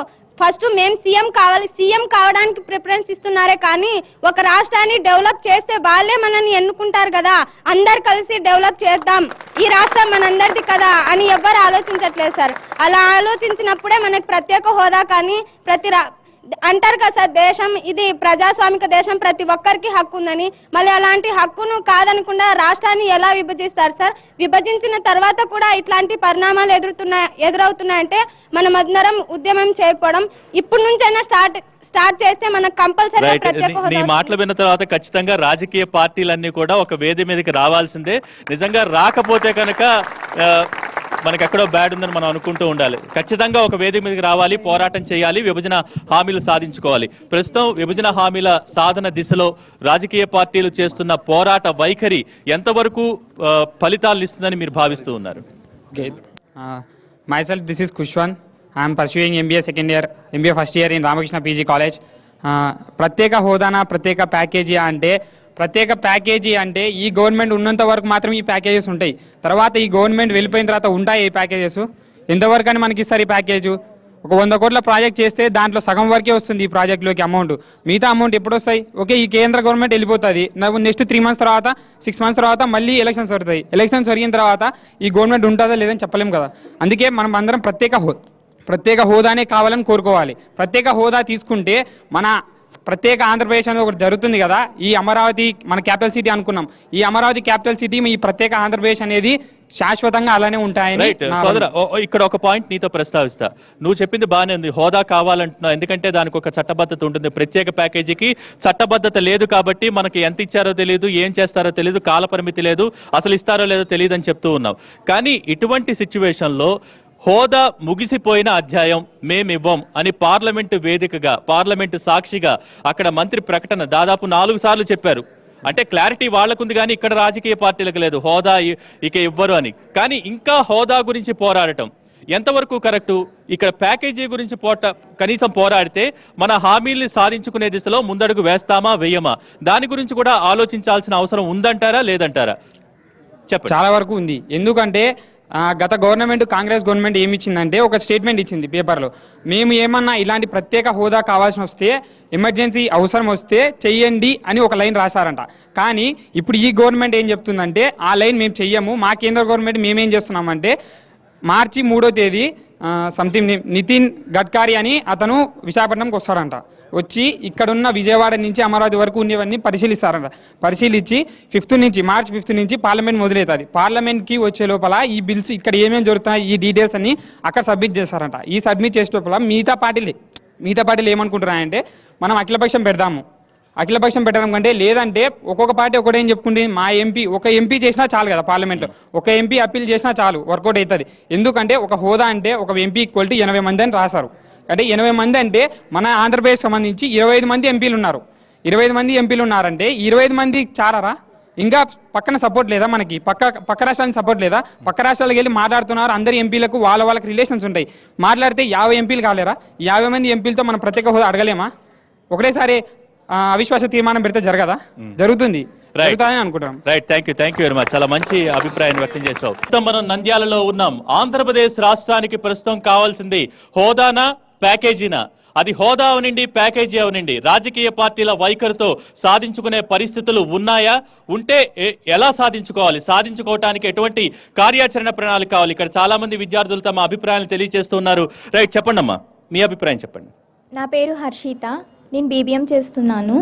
ఫస్ట్ మేము సీఎం కావాలి సీఎం కావడానికి ప్రిఫరెన్స్ ఇస్తున్నారే కానీ ఒక రాష్ట్రాన్ని డెవలప్ చేస్తే వాళ్ళే మనల్ని ఎన్నుకుంటారు కదా అందరు కలిసి డెవలప్ చేద్దాం ఈ రాష్ట్రం మనందరిది కదా అని ఎవ్వరు ఆలోచించట్లేదు సార్ అలా ఆలోచించినప్పుడే మనకు ప్రత్యేక హోదా కానీ ప్రతి రా అంటారు కదా సార్ దేశం ఇది ప్రజాస్వామిక దేశం ప్రతి ఒక్కరికి హక్కు ఉందని మళ్ళీ అలాంటి హక్కును కాదనకుండా రాష్ట్రాన్ని ఎలా విభజిస్తారు సార్ విభజించిన తర్వాత కూడా ఇట్లాంటి పరిణామాలు ఎదురుతున్నాయి ఎదురవుతున్నాయంటే మనం అందరం ఉద్యమం చేయకపోవడం ఇప్పటి నుంచైనా స్టార్ట్ స్టార్ట్ చేస్తే మనకు కంపల్సరీ రైట్ ప్రత్యేక నీ హోదా మాటలు విన్న తర్వాత ఖచ్చితంగా రాజకీయ పార్టీలన్నీ కూడా ఒక వేది మీదకి రావాల్సిందే నిజంగా రాకపోతే కనుక ఆ, మనకి ఎక్కడో బ్యాడ్ ఉందని మనం అనుకుంటూ ఉండాలి ఖచ్చితంగా ఒక వేదిక మీదకి రావాలి పోరాటం చేయాలి విభజన హామీలు సాధించుకోవాలి ప్రస్తుతం విభజన హామీల సాధన దిశలో రాజకీయ పార్టీలు చేస్తున్న పోరాట వైఖరి ఎంతవరకు ఆ, ఫలితాలను ఇస్తుందని మీరు భావిస్తూ ఉన్నారు Okay. Uh, myself, this is Kushwan. I am pursuing MBA second year, MBA first year in Ramakrishna PG College. Uh, ప్రత్యేక హోదానా ప్రత్యేక ప్యాకేజీ అంటే ప్రత్యేక ప్యాకేజీ అంటే ఈ గవర్నమెంట్ ఉన్నంత వరకు మాత్రం ఈ ప్యాకేజెస్ ఉంటాయి తర్వాత ఈ గవర్నమెంట్ వెళ్ళిపోయిన తర్వాత ఉంటాయి ఈ ప్యాకేజెస్ ఎంతవరకు అని మనకి ఇస్తారు ఈ ప్యాకేజు ఒక వంద కోట్ల ప్రాజెక్ట్ చేస్తే దాంట్లో సగం వరకే వస్తుంది ఈ ప్రాజెక్ట్లోకి అమౌంట్ మిగతా అమౌంట్ ఎప్పుడు వస్తాయి ఓకే ఈ కేంద్ర గవర్నమెంట్ వెళ్ళిపోతుంది నెక్స్ట్ త్రీ మంత్స్ తర్వాత సిక్స్ మంత్స్ తర్వాత మళ్ళీ ఎలక్షన్స్ జరుగుతాయి ఎలక్షన్స్ జరిగిన తర్వాత ఈ గవర్నమెంట్ ఉంటుందా లేదని చెప్పలేం కదా అందుకే మనం అందరం ప్రత్యేక హో ప్రత్యేక హోదానే కావాలని కోరుకోవాలి ప్రత్యేక హోదా తీసుకుంటే మన ప్రత్యేక ఆంధ్రప్రదేశ్ అనేది ఒకటి జరుగుతుంది కదా ఈ అమరావతి మన క్యాపిటల్ సిటీ అనుకున్నాం ఈ అమరావతి క్యాపిటల్ సిటీ ఈ ప్రత్యేక ఆంధ్రప్రదేశ్ అనేది శాశ్వతంగా అలానే ఉంటాయని రైట్ నా సోదర ఓ- ఓ, ఇక్కడ ఒక పాయింట్ నీతో ప్రస్తావిస్తా నువ్వు చెప్పింది బాగానే ఉంది హోదా కావాలంటున్నావు ఎందుకంటే దానికి ఒక చట్టబద్ధత ఉంటుంది ప్రత్యేక ప్యాకేజీకి చట్టబద్ధత లేదు కాబట్టి మనకి ఎంత ఇచ్చారో తెలియదు ఏం చేస్తారో తెలియదు కాల పరిమితి లేదు అసలు ఇస్తారో లేదో తెలియదు అని చెప్తూ ఉన్నావు కానీ ఇటువంటి సిచ్యువేషన్ లో హోదా ముగిసిపోయిన అధ్యాయం మేమివ్వం అని పార్లమెంటు వేదికగా పార్లమెంటు సాక్షిగా అక్కడ మంత్రి ప్రకటన దాదాపు నాలుగు సార్లు చెప్పారు అంటే క్లారిటీ వాళ్ళకుంది కానీ ఇక్కడ రాజకీయ పార్టీలకు లేదు హోదా ఇ- ఇక ఇవ్వరు అని కానీ ఇంకా హోదా గురించి పోరాడటం ఎంతవరకు కరెక్టు ఇక్కడ ప్యాకేజీ గురించి పోట కనీసం పోరాడితే మన హామీల్ని సాధించుకునే దిశలో ముందడుగు వేస్తామా వేయమా దాని గురించి కూడా ఆలోచించాల్సిన అవసరం ఉందంటారా లేదంటారా చెప్పండి చాలా వరకు ఉంది ఎందుకంటే ఆ, గత గవర్నమెంట్ కాంగ్రెస్ గవర్నమెంట్ ఏమి ఇచ్చిందంటే ఒక స్టేట్మెంట్ ఇచ్చింది పేపర్లో మేము ఏమన్నా ఇలాంటి ప్రత్యేక హోదా కావాల్సి వస్తే ఎమర్జెన్సీ అవసరం వస్తే చెయ్యండి అని ఒక లైన్ రాశారంట కానీ ఇప్పుడు ఈ గవర్నమెంట్ ఏం చెప్తుందంటే ఆ లైన్ మేము చెయ్యము మా కేంద్ర గవర్నమెంట్ మేమేం చేస్తున్నామంటే మార్చి మూడో తేదీ సంథింగ్ నితిన్ గడ్కారీ అని అతను విశాఖపట్నంకి వస్తాడంట వచ్చి ఇక్కడున్న విజయవాడ నుంచి అమరావతి వరకు ఉన్నవన్నీ పరిశీలిస్తారంట పరిశీలించి ఫిఫ్త్ నుంచి మార్చ్ ఫిఫ్త్ నుంచి పార్లమెంట్ మొదలవుతుంది పార్లమెంట్కి వచ్చే లోపల ఈ బిల్స్ ఇక్కడ ఏమేమి జరుగుతున్నాయి ఈ డీటెయిల్స్ అన్ని అక్కడ సబ్మిట్ చేస్తారంట ఈ సబ్మిట్ చేసే లోపల మిగతా పార్టీలు మిగతా పార్టీలు ఏమనుకుంటున్నాయంటే మనం అఖిలపక్షం పెడదాము అఖిలపక్షం పెట్టడం కంటే లేదంటే ఒక్కొక్క పార్టీ ఒకటేం చెప్పుకుంటే మా ఎంపీ ఒక ఎంపీ చేసినా చాలు కదా పార్లమెంట్లో ఒక ఎంపీ అప్పీల్ చేసినా చాలు వర్కౌట్ అవుతుంది ఎందుకంటే ఒక హోదా అంటే ఒక ఎంపీ ఈక్వల్ ఎనభై మంది అని రాశారు అంటే ఎనభై మంది అంటే మన ఆంధ్రప్రదేశ్ సంబంధించి ఇరవై ఐదు మంది ఎంపీలు ఉన్నారు ఇరవై ఐదు మంది ఎంపీలు ఉన్నారంటే ఇరవై ఐదు మంది చారారా ఇంకా పక్కన సపోర్ట్ లేదా మనకి పక్క పక్క రాష్ట్రానికి సపోర్ట్ లేదా పక్క రాష్ట్రాలకు వెళ్ళి మాట్లాడుతున్నారు అందరి ఎంపీలకు వాళ్ళ వాళ్ళకి రిలేషన్స్ ఉంటాయి మాట్లాడితే యాభై ఎంపీలు కాలేరా యాభై మంది ఎంపీలతో మనం ప్రత్యేక హోదా అడగలేమా ఒకటేసారి ఆ, అవిశ్వాస తీర్మానం పెడితే జరగదా జరుగుతుంది జరుగుతుందని అనుకుంటాం right thank you thank you very much చాలా మంచి అభిప్రాయాన్ని వ్యక్తం చేశావు ప్రస్తుతం మనం నంద్యాలలో ఉన్నాం ఆంధ్రప్రదేశ్ రాష్ట్రానికి ప్రస్తుతం కావాల్సింది హోదానా ప్యాకేజీనా అది హోదా అవనండి ప్యాకేజీ అవనండి రాజకీయ పార్టీల వైఖరితో సాధించుకునే పరిస్థితులు ఉన్నాయా ఉంటే ఎ- ఎలా సాధించుకోవాలి సాధించుకోవటానికి ఎటువంటి కార్యాచరణ ప్రణాళిక కావాలి ఇక్కడ చాలా మంది విద్యార్థులు తమ అభిప్రాయాలు తెలియజేస్తున్నారు రైట్ చెప్పండి అమ్మా మీ అభిప్రాయం చెప్పండి నా పేరు హర్షిత నేను బీబీఎం చేస్తున్నాను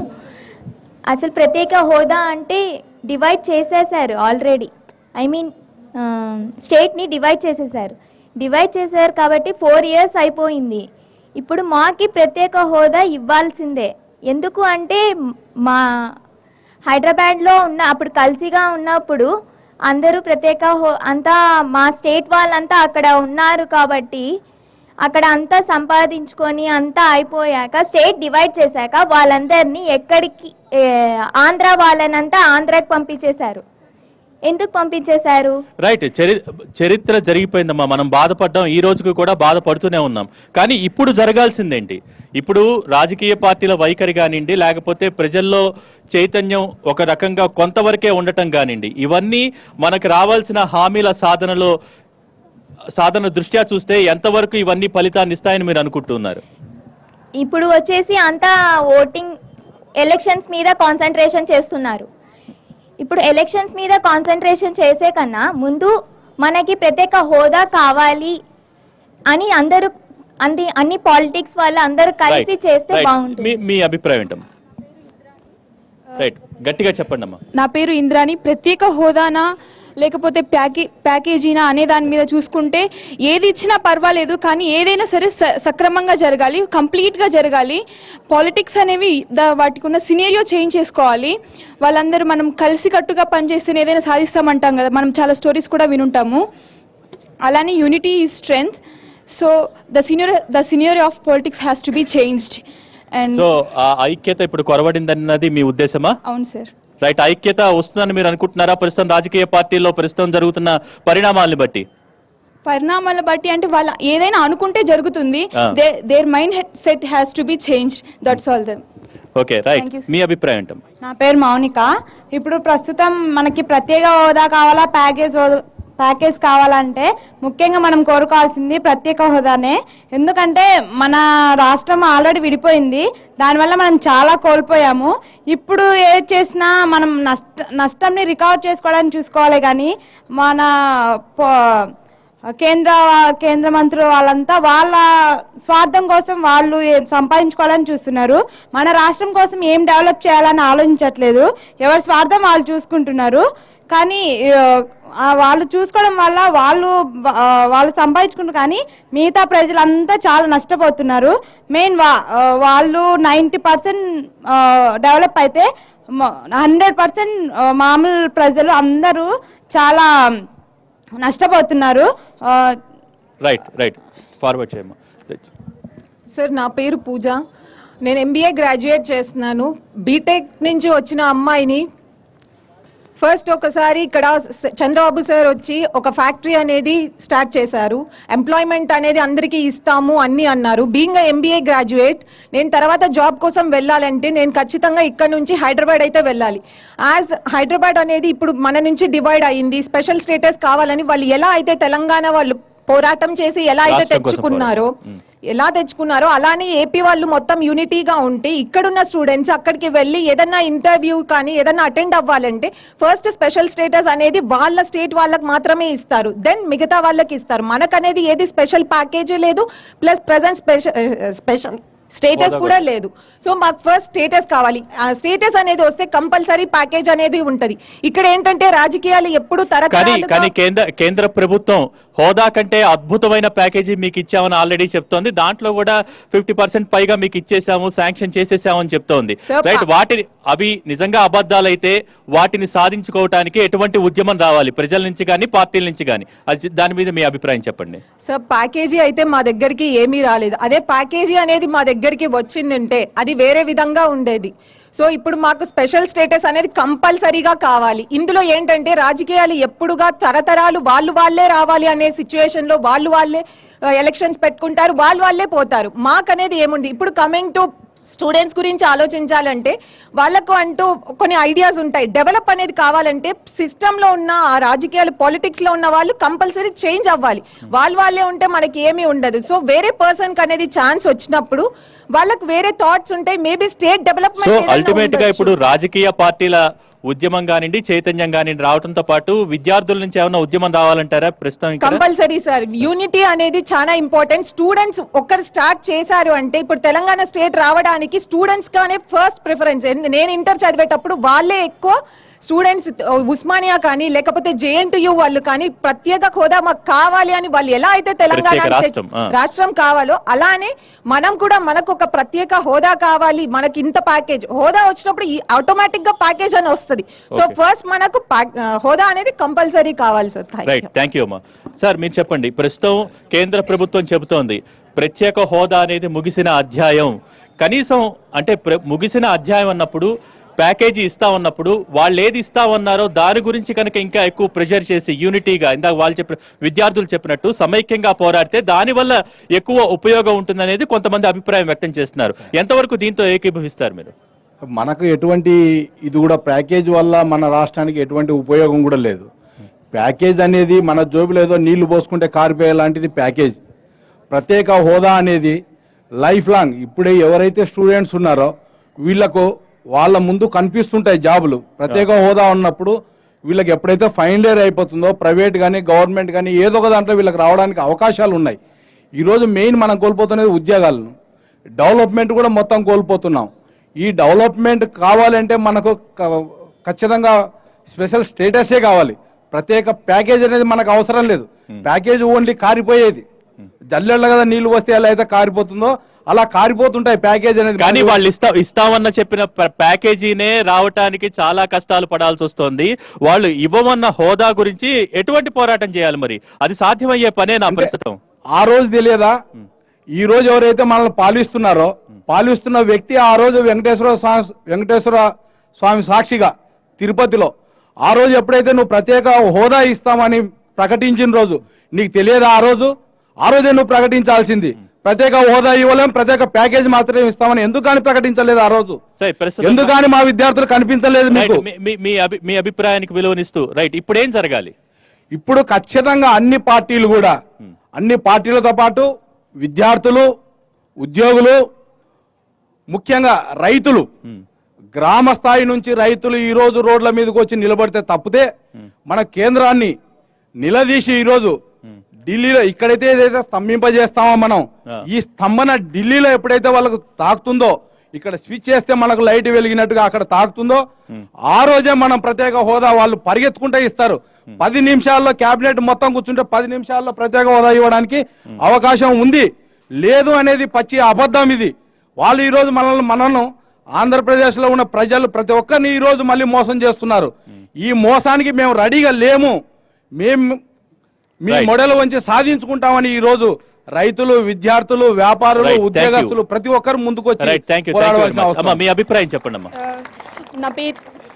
అసలు ప్రత్యేక హోదా అంటే డివైడ్ చేసేసారు ఆల్రెడీ ఐ మీన్ స్టేట్ని డివైడ్ చేసేసారు డివైడ్ చేశారు కాబట్టి ఫోర్ ఇయర్స్ అయిపోయింది ఇప్పుడు మాకి ప్రత్యేక హోదా ఇవ్వాల్సిందే ఎందుకు అంటే మా హైదరాబాద్లో ఉన్న అప్పుడు కలిసిగా ఉన్నప్పుడు అందరూ ప్రత్యేక హో అంతా మా స్టేట్ వాళ్ళంతా అక్కడ ఉన్నారు కాబట్టి అక్కడ అంతా సంపాదించుకొని అంతా అయిపోయాక స్టేట్ డివైడ్ చేశాక వాళ్ళందరినీ ఎక్కడికి ఏ, ఆంధ్ర వాళ్ళనంతా ఆంధ్రాకి పంపించేశారు ఎందుకు పంపించేశారు రైట్ చరి చరిత్ర జరిగిపోయిందమ్మా మనం బాధపడ్డాం ఈ రోజుకు కూడా బాధపడుతూనే ఉన్నాం కానీ ఇప్పుడు జరగాల్సిందేంటి ఇప్పుడు రాజకీయ పార్టీల వైఖరి కానివ్వండి లేకపోతే ప్రజల్లో చైతన్యం ఒక రకంగా కొంతవరకే ఉండటం కానివ్వండి ఇవన్నీ మనకు రావాల్సిన హామీల సాధనలో సాధన దృష్ట్యా చూస్తే ఎంతవరకు ఇవన్నీ ఫలితాన్ని ఇస్తాయని మీరు అనుకుంటున్నారు ఇప్పుడు వచ్చేసి అంతా ఓటింగ్ ఎలక్షన్స్ మీద కాన్సన్ట్రేషన్ చేస్తున్నారు ఇప్పుడు ఎలక్షన్స్ మీద కాన్సన్ట్రేషన్ చేసే కన్నా ముందు మనకి ప్రత్యేక హోదా కావాలి అని అందరూ అంది అన్ని పాలిటిక్స్ వాళ్ళు అందరూ కలిసి Right, చేస్తే right. బాగుంటుంది మీ మీ అభిప్రాయం ఏంటమ్మా రైట్ గట్టిగా చెప్పండి అమ్మా నా పేరు ఇంద్రాని ప్రత్యేక హోదానా లేకపోతే ప్యాకే ప్యాకేజీనా అనే దాని మీద చూసుకుంటే ఏది ఇచ్చినా పర్వాలేదు కానీ ఏదైనా సరే స- సక్రమంగా జరగాలి కంప్లీట్గా జరగాలి పాలిటిక్స్ అనేవి దా- వాటికి ఉన్న సినేరియో చేంజ్ చేసుకోవాలి వాళ్ళందరూ మనం కలిసికట్టుగా పనిచేస్తేనే ఏదైనా సాధిస్తామంటాం కదా మనం చాలా స్టోరీస్ కూడా వినుంటాము అలానే యూనిటీ ఈ strength so the senior the senior of politics has to be changed and so ఆ ఐక్యత ఇప్పుడు కొరవడిందన్నది మీ ఉద్దేశమా అవును సార్ రైట్ ఐక్యత వస్తుందని మీరు అనుకుంటున్నారా ప్రస్తుతం రాజకీయ పార్టీల్లో ప్రస్తుతం జరుగుతున్న పరిణామాలను బట్టి పరిణామాల బట్టి అంటే వాళ్ళ ఏదైనా అనుకుంటే జరుగుతుంది ఆ. Their mind set has to be change that's all them okay right Thank you, sir. మీ అభిప్రాయం ఏంటమ్మా నా పేరు మౌనిక ఇప్పుడు ప్రస్తుతం మనకి ప్రత్యేక హోదా కావాలా ప్యాకేజ్ హోదా- ప్యాకేజ్ కావాలంటే ముఖ్యంగా మనం కోరుకోవాల్సింది ప్రత్యేక హోదానే ఎందుకంటే మన రాష్ట్రం ఆల్రెడీ విడిపోయింది దానివల్ల మనం చాలా కోల్పోయాము ఇప్పుడు ఏది చేసినా మనం నష్ట నష్టంని రికవర్ చేసుకోవడానికి చూసుకోవాలి కానీ మన పో- కేంద్ర కేంద్ర మంత్రులు వాళ్ళంతా వాళ్ళ స్వార్థం కోసం వాళ్ళు ఏ- సంపాదించుకోవాలని చూస్తున్నారు మన రాష్ట్రం కోసం ఏం డెవలప్ చేయాలని ఆలోచించట్లేదు ఎవరి స్వార్థం వాళ్ళు చూసుకుంటున్నారు కానీ ఆ, వాళ్ళు చూసుకోవడం వల్ల వాళ్ళు బ- ఆ, వాళ్ళు సంపాదించుకుంటారు కానీ మిగతా ప్రజలంతా చాలా నష్టపోతున్నారు మెయిన్ వాళ్ళు నైంటీ పర్సెంట్ డెవలప్ అయితే హండ్రెడ్ పర్సెంట్ మామూలు ప్రజలు అందరూ చాలా నష్టపోతున్నారు ఆ, రైట్ రైట్ ఫార్వర్డ్ చేయమ్మా సార్ నా పేరు పూజ నేను ఎంబీఏ గ్రాడ్యుయేట్ చేస్తున్నాను బీటెక్ నుంచి వచ్చిన అమ్మాయిని ఫస్ట్ ఒకసారి ఇక్కడ స- చంద్రబాబు సార్ వచ్చి ఒక ఫ్యాక్టరీ అనేది స్టార్ట్ చేశారు ఎంప్లాయ్మెంట్ అనేది అందరికీ ఇస్తాము అన్ని అన్నారు బీయింగ్ ఎంబీఏ గ్రాడ్యుయేట్ నేను తర్వాత జాబ్ కోసం వెళ్ళాలంటే నేను ఖచ్చితంగా ఇక్కడ నుంచి హైదరాబాద్ అయితే వెళ్ళాలి యాజ్ హైదరాబాద్ అనేది ఇప్పుడు మన నుంచి డివైడ్ అయింది స్పెషల్ స్టేటస్ కావాలని వాళ్ళు ఎలా అయితే తెలంగాణ వాళ్ళు పోరాటం చేసి ఎలా అయితే రాష్ట్రం కోసం తెచ్చుకున్నారో పోరాటం. మ్. ఎలా తెచ్చుకున్నారో అలానే ఏపీ వాళ్ళు మొత్తం యూనిటీగా ఉంటే ఇక్కడున్న స్టూడెంట్స్ అక్కడికి వెళ్ళి ఏదన్నా ఇంటర్వ్యూ కానీ ఏదన్నా అటెండ్ అవ్వాలంటే ఫస్ట్ స్పెషల్ స్టేటస్ అనేది వాళ్ళ స్టేట్ వాళ్ళకి మాత్రమే ఇస్తారు దెన్ మిగతా వాళ్ళకి ఇస్తారు మనకనేది ఏది స్పెషల్ ప్యాకేజీ లేదు plus present special special status హోదా కూడా కూడా. లేదు సో మాకు ఫస్ట్ స్టేటస్ కావాలి ఆ స్టేటస్ అనేది వస్తే కంపల్సరీ ప్యాకేజ్ అనేది ఉంటది ఇక్కడ ఏంటంటే రాజకీయాలు ఎప్పుడు కానీ తరతరాలుగా కానీ కేంద్ర కేంద్ర ప్రభుత్వం హోదా కంటే అద్భుతమైన ప్యాకేజీ మీకు ఇచ్చామని ఆల్రెడీ చెప్తోంది దాంట్లో కూడా ఫిఫ్టీ పర్సెంట్ పైగా మీకు ఇచ్చేసాము శాంక్షన్ చేసేసామని చెప్తోంది Sir, రైట్ పా- వాటిని అవి నిజంగా అబద్ధాలైతే వాటిని సాధించుకోవటానికి ఎటువంటి ఉద్యమం రావాలి ప్రజల నుంచి కానీ పార్టీల నుంచి కానీ అది దాని మీద మీ అభిప్రాయం చెప్పండి సార్ ప్యాకేజీ అయితే మా దగ్గరికి ఏమీ రాలేదు అదే ప్యాకేజీ అనేది మా దగ్గరికి వచ్చిందంటే అది వేరే విధంగా ఉండేది సో ఇప్పుడు మాకు స్పెషల్ స్టేటస్ అనేది కంపల్సరీగా కావాలి ఇందులో ఏంటంటే రాజకీయాలు ఎప్పుడుగా తరతరాలు వాళ్ళు వాళ్ళే రావాలి అనే సిచ్యువేషన్ లో వాళ్ళు వాళ్ళే ఎలక్షన్స్ పెట్టుకుంటారు వాళ్ళు వాళ్ళే పోతారు మాకనేది ఏముంది ఇప్పుడు కమింగ్ టు స్టూడెంట్స్ గురించి ఆలోచించాలంటే వాళ్ళకు అంటూ కొన్ని ఐడియాస్ ఉంటాయి డెవలప్ అనేది కావాలంటే సిస్టమ్ లో ఉన్న ఆ రాజకీయాలు పాలిటిక్స్ లో ఉన్న వాళ్ళు కంపల్సరీ చేంజ్ అవ్వాలి వాళ్ళు వాళ్ళే ఉంటే మనకి ఏమీ ఉండదు సో వేరే పర్సన్ కి అనేది ఛాన్స్ వచ్చినప్పుడు వాళ్ళకి వేరే థాట్స్ ఉంటాయి maybe state so development ultimate గా ఇప్పుడు రాజకీయ పార్టీల ఉద్యమం కానివ్వండి చైతన్యం కానివ్వండి రావడంతో పాటు విద్యార్థుల నుంచి ఏమైనా ఉద్యమం రావాలంటారా ప్రస్తుతం ఇక్కడ కంపల్సరీ సార్ యూనిటీ అనేది చాలా ఇంపార్టెంట్ స్టూడెంట్స్ ఒక్కరు స్టార్ట్ చేశారు అంటే ఇప్పుడు తెలంగాణ స్టేట్ రావడానికి స్టూడెంట్స్ గానే ఫస్ట్ ప్రిఫరెన్స్ నేను ఇంటర్ చదివేటప్పుడు వాళ్ళే ఎక్కువ స్టూడెంట్స్ ఉస్మానియా కానీ లేకపోతే జేఎన్టీయూ వాళ్ళు కానీ ప్రత్యేక హోదా మాకు కావాలి అని వాళ్ళు ఎలా అయితే తెలంగాణ ప్రత్యేక రాష్ట్రం, ఆ. రాష్ట్రం కావాలో అలానే మనం కూడా మనకు ఒక ప్రత్యేక హోదా కావాలి మనకి ఇంత ప్యాకేజ్ హోదా వచ్చినప్పుడు ఆటోమేటిక్ గా ప్యాకేజ్ అని వస్తుంది సో Okay. ఫస్ట్ మనకు pa- హోదా అనేది కంపల్సరీ కావాలి sir thank right thank you అమ్మా సార్ మీరు చెప్పండి ప్రస్తుతం కేంద్ర ప్రభుత్వం చెబుతోంది ప్రత్యేక హోదా అనేది ముగిసిన అధ్యాయం కనీసం అంటే ప్ర- ముగిసిన అధ్యాయం అన్నప్పుడు ప్యాకేజీ ఇస్తా ఉన్నప్పుడు వాళ్ళు ఏది ఇస్తా ఉన్నారో దాని గురించి కనుక ఇంకా ఎక్కువ ప్రెషర్ చేసి యూనిటీగా ఇందాక వాళ్ళు చెప్పిన విద్యార్థులు చెప్పినట్టు సమైక్యంగా పోరాడితే దానివల్ల ఎక్కువ ఉపయోగం ఉంటుందనేది కొంతమంది అభిప్రాయం వ్యక్తం చేస్తున్నారు ఎంతవరకు దీంతో ఏకీభవిస్తారు మీరు మనకు ఎటువంటి ఇది కూడా ప్యాకేజ్ వల్ల మన రాష్ట్రానికి ఎటువంటి ఉపయోగం కూడా లేదు ప్యాకేజ్ అనేది మన జోబులో ఏదో నీళ్లు పోసుకుంటే కారిపోయే లాంటిది ప్యాకేజ్ ప్రత్యేక హోదా అనేది లైఫ్ లాంగ్ ఇప్పుడే ఎవరైతే స్టూడెంట్స్ ఉన్నారో వీళ్ళకు వాళ్ళ ముందు కనిపిస్తుంటాయి జాబులు ప్రత్యేక హోదా ఉన్నప్పుడు వీళ్ళకి ఎప్పుడైతే ఫైనల్ ఇయర్ అయిపోతుందో ప్రైవేట్ కానీ గవర్నమెంట్ కానీ ఏదో ఒక దాంట్లో వీళ్ళకి రావడానికి అవకాశాలు ఉన్నాయి ఈరోజు మెయిన్ మనం కోల్పోతున్నది ఉద్యోగాలను డెవలప్మెంట్ కూడా మొత్తం కోల్పోతున్నాం ఈ డెవలప్మెంట్ కావాలంటే మనకు క- ఖచ్చితంగా స్పెషల్ స్టేటసే కావాలి ప్రత్యేక ప్యాకేజ్ అనేది మనకు అవసరం లేదు ప్యాకేజ్ ఓన్లీ కారిపోయేది జల్లెళ్ళ కదా నీళ్లు వస్తే ఎలా అయితే కారిపోతుందో అలా కారిపోతుంటాయి ప్యాకేజ్ అనేది కానీ మనకు- వాళ్ళు ఇస్తా ఇస్తామన్న చెప్పిన ప్ర- ప్యాకేజీనే రావటానికి చాలా కష్టాలు పడాల్సి వస్తోంది వాళ్ళు ఇవ్వమన్న హోదా గురించి ఎటువంటి పోరాటం చేయాలి మరి అది సాధ్యమయ్యే పనే నా ప్రస్తుతం ఆ రోజు తెలియదా ఈ రోజు ఎవరైతే మనల్ని పాలిస్తున్నారో పాలిస్తున్న వ్యక్తి ఆ రోజు వెంకటేశ్వర స్వా- వెంకటేశ్వర స్వామి సాక్షిగా తిరుపతిలో ఆ రోజు ఎప్పుడైతే నువ్వు ప్రత్యేక హోదా ఇస్తామని ప్రకటించిన రోజు నీకు తెలియదా ఆ రోజు ఆ రోజే నువ్వు ప్రకటించాల్సింది ప్రత్యేక హోదా ఇవ్వలేం ప్రత్యేక ప్యాకేజ్ మాత్రమే ఇస్తామని ఎందుకు కానీ ప్రకటించలేదు ఆ రోజు సరే ప్రస్తుతం ఎందుకు కానీ మా విద్యార్థులు కనిపించలేదు మీకు రైట్, మీ- మీ- మీ అభి- మీ అభిప్రాయానికి విలువనిస్తూ రైట్ ఇప్పుడు ఏం జరగాలి ఇప్పుడు ఖచ్చితంగా అన్ని పార్టీలు కూడా అన్ని పార్టీలతో పాటు విద్యార్థులు ఉద్యోగులు ముఖ్యంగా రైతులు గ్రామ స్థాయి నుంచి రైతులు ఈ రోజు రోడ్ల మీదకి వచ్చి నిలబడితే తప్పితే మన కేంద్రాన్ని నిలదీసి ఈ రోజు ఢిల్లీలో ఇక్కడైతే ఏదైతే స్తంభింపజేస్తామో మనం ఈ స్తంభన ఢిల్లీలో ఎప్పుడైతే వాళ్ళకు తాకుతుందో ఇక్కడ స్విచ్ చేస్తే మనకు లైట్ వెలిగినట్టుగా అక్కడ తాకుతుందో ఆ రోజే మనం ప్రత్యేక హోదా వాళ్ళు పరిగెత్తుకుంటే ఇస్తారు పది నిమిషాల్లో కేబినెట్ మొత్తం కూర్చుంటే పది నిమిషాల్లో ప్రత్యేక హోదా ఇవ్వడానికి అవకాశం ఉంది లేదు అనేది పచ్చి అబద్ధం ఇది వాళ్ళు ఈ రోజు మనల్ని మనను ఆంధ్రప్రదేశ్ లో ఉన్న ప్రజలు ప్రతి ఒక్కరిని ఈ రోజు మళ్ళీ మోసం చేస్తున్నారు ఈ మోసానికి మేము రెడీగా లేము మేము మీ Right. మొడలు వంచి సాధించుకుంటామని ఈ రోజు రైతులు విద్యార్థులు వ్యాపారులు Right, thank you. ఉద్యోగస్తులు ప్రతి ఒక్కరు ముందుకు రైట్ థ్యాంక్ వచ్చి యూ థ్యాంక్ యూ పోరాడవలసిన అమ్మా అవసరం మీ అభిప్రాయం చెప్పండి అమ్మా నా పేరు